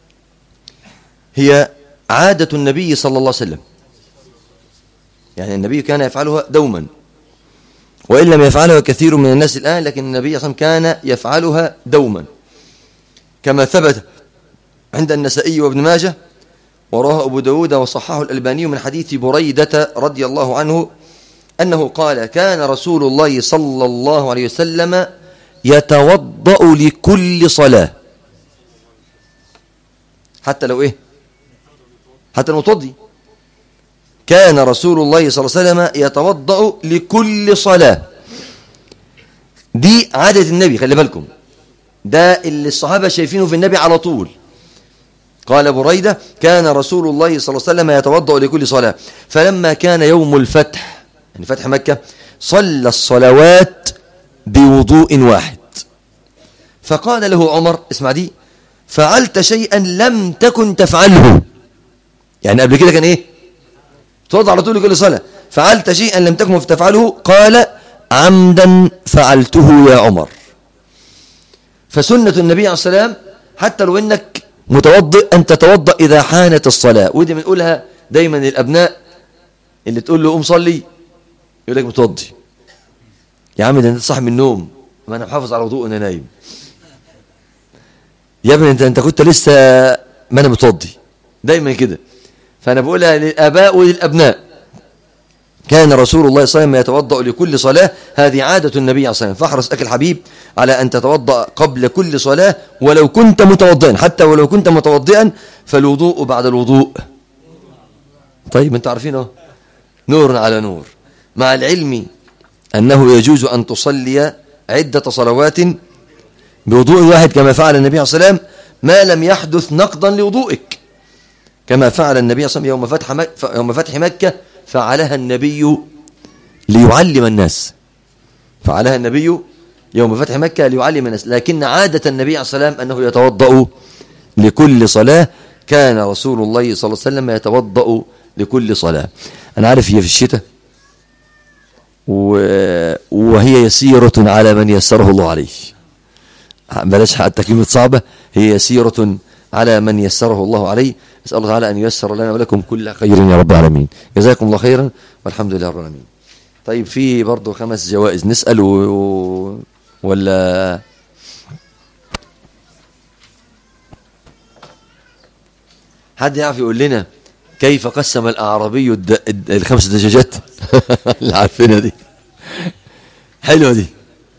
هي عادة النبي صلى الله عليه وسلم يعني النبي كان يفعلها دوما وإن لم يفعلها كثير من الناس الآن لكن النبي صلى الله عليه وسلم كان يفعلها دوما كما ثبت عند النسائي وابن ماجه وراه أبو داود وصححه الألباني من حديث بريدة رضي الله عنه أنه قال كان رسول الله صلى الله عليه وسلم يتوضأ لكل صلاة حتى لو إيه حتى المتوضي كان رسول الله صلى الله عليه وسلم يتوضأ لكل صلاة دي عادة النبي خلي بالكم ده اللي الصحابة شايفينه في النبي على طول قال بريدة كان رسول الله صلى الله عليه وسلم يتوضأ لكل صلاة فلما كان يوم الفتح يعني فتح مكة صلى الصلوات بوضوء واحد فقال له عمر اسمع دي فعلت شيئا لم تكن تفعله يعني قبل كده كان ايه توضع على طول لكل صلاة فعلت شيئا لم تكن تفعله قال عمدا فعلته يا عمر فسنة النبي عليه السلام حتى لو انك متوضئ أن تتوضأ إذا حانت الصلاة ودي بنقولها دايما للأبناء اللي تقول له قوم صلي يقول لك متوضي يا عم ده انت صاحي من النوم ما انا محافظ على وضوء انا نايم يا ابني انت انت كنت لسه ما انا متوضي دايما كده فانا بقولها للاباء وللابناء كان رسول الله صلى الله عليه وسلم يتوضأ لكل صلاة هذه عادة النبي عليه الصلاة والسلام فاحرص أخي الحبيب على أن تتوضأ قبل كل صلاة ولو كنت متوضئا حتى ولو كنت متوضئا فالوضوء بعد الوضوء طيب انتوا عارفينه نور على نور مع العلم أنه يجوز أن تصلي عدة صلوات بوضوء واحد كما فعل النبي عليه الصلاة والسلام ما لم يحدث نقضا لوضوئك كما فعل النبي صلى الله عليه وسلم يوم فتح, مك يوم فتح مكة فعلها النبي ليعلم الناس فعلها النبي يوم فتح مكة ليعلم الناس لكن عادة النبي عليه الصلاة والسلام أنه يتوضأ لكل صلاة كان رسول الله صلى الله عليه وسلم يتوضأ لكل صلاة أنا عارف هي في الشتاء وهي يسيرة على من يسره الله عليه بلاش حتى كلمة صعبة هي يسيرة على من يسره الله عليه نسأل الله تعالى أن ييسر لنا ولكم كل خير يا رب العالمين جزاكم الله خيرا والحمد لله رب العالمين طيب في برضه خمس جوائز نسأل و... ولا حد يعرف يقول لنا كيف قسم الأعرابي الد... الخمس دجاجات اللي عارفينها دي حلوة دي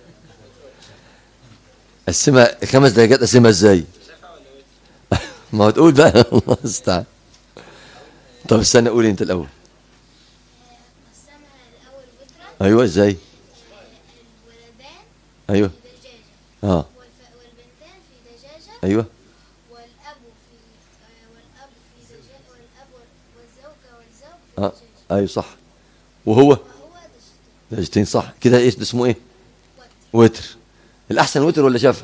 قسمها خمس دجاجات قسمها ازاي ما هو تقول بقى الله استعان طب استنى قولي انت الاول ايوه ازاي ايوه اه والبنتان في دجاجة ايوه والأب في والأب في دجاجة والأب والزوجة والزوج في اه دجاجة ايوه صح وهو وهو دجاجة دجاجتين صح كده ايش اسمه ايه وتر الاحسن وتر ولا شفع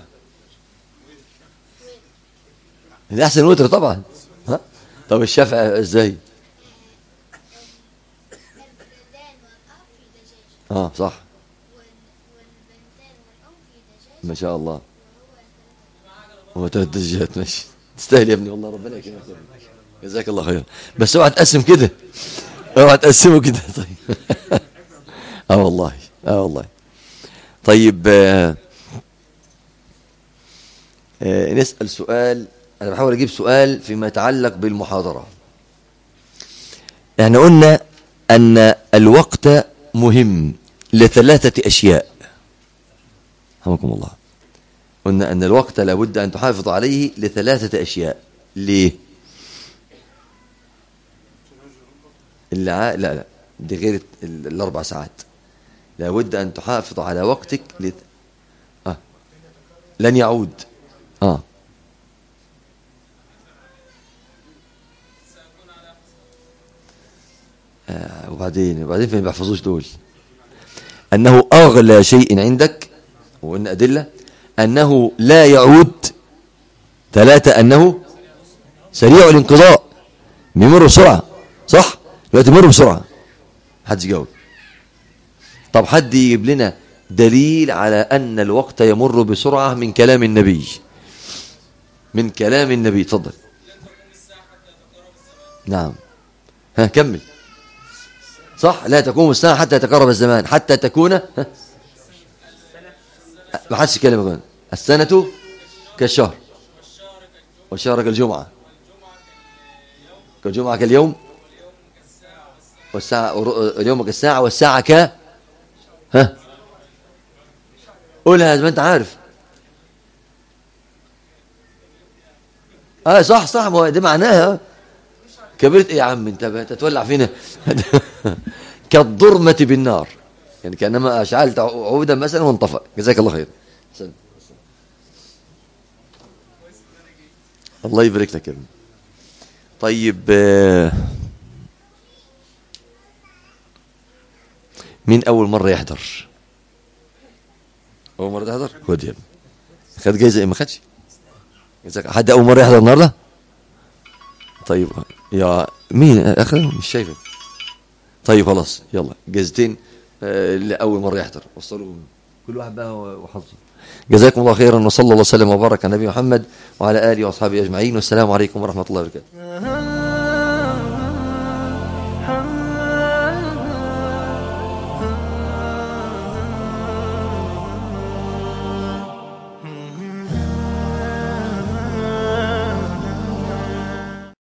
الاحسن وتر طبعا ها طب الشفع ازاي الولدان والأب في دجاجة اه صح وال- والبنتان والأم في دجاجة ما شاء الله وهو هو ثلاث دجاجات ماشي تستاهل يا ابني والله ربنا يكرمك يا ابني. جزاك الله خير بس اوعى تقسم كده اوعى تقسمه كده طيب اه والله اه والله طيب آه آه نسأل سؤال انا بحاول اجيب سؤال فيما يتعلق بالمحاضرة احنا قلنا ان الوقت مهم لثلاثة اشياء رحمكم الله قلنا أن الوقت لابد أن تحافظ عليه لثلاثة أشياء ليه اللي لا لا دي غير ال- الأربع ساعات لابد أن تحافظ على وقتك لت... آه. لن يعود آه. آه وبعدين وبعدين فين بيحفظوش دول أنه أغلى شيء عندك وإن أدلة أنه لا يعود ثلاثة أنه سريع الانقضاء بيمر بسرعة صح دلوقتي يمر بسرعة حد يجاوب طب حد يجيب لنا دليل على أن الوقت يمر بسرعة من كلام النبي من كلام النبي تفضل نعم ها كمل صح لا تقوم الساعة حتى يتقرب الزمان حتى تكون ها ما حدش يتكلم يا جماعة. السنة كالشهر والشهر كالجمعة كالجمعة كاليوم والساعة اليوم كالساعة والساعة ك ها قولها زي ما انت عارف اه صح صح ما هو دي معناها كبرت ايه يا عم انت تتولع فينا كالضرمة بالنار يعني كأنما أشعلت عودا مثلا وانطفأ جزاك الله خير حسن. الله يبارك لك يا ابني طيب آه، مين أول مرة يحضر أول مرة تحضر خد يا ابني خد جايزة إيه ما خدش جزاك حد أول مرة يحضر النهاردة طيب يا مين أخي مش شايفك طيب خلاص يلا جايزتين آه، لأول مرة يحضر وصلوا كل واحد بقى وحظه جزاكم الله خيرا وصلى الله وسلم وبارك على نبي محمد وعلى آله وأصحابه أجمعين والسلام عليكم ورحمة الله وبركاته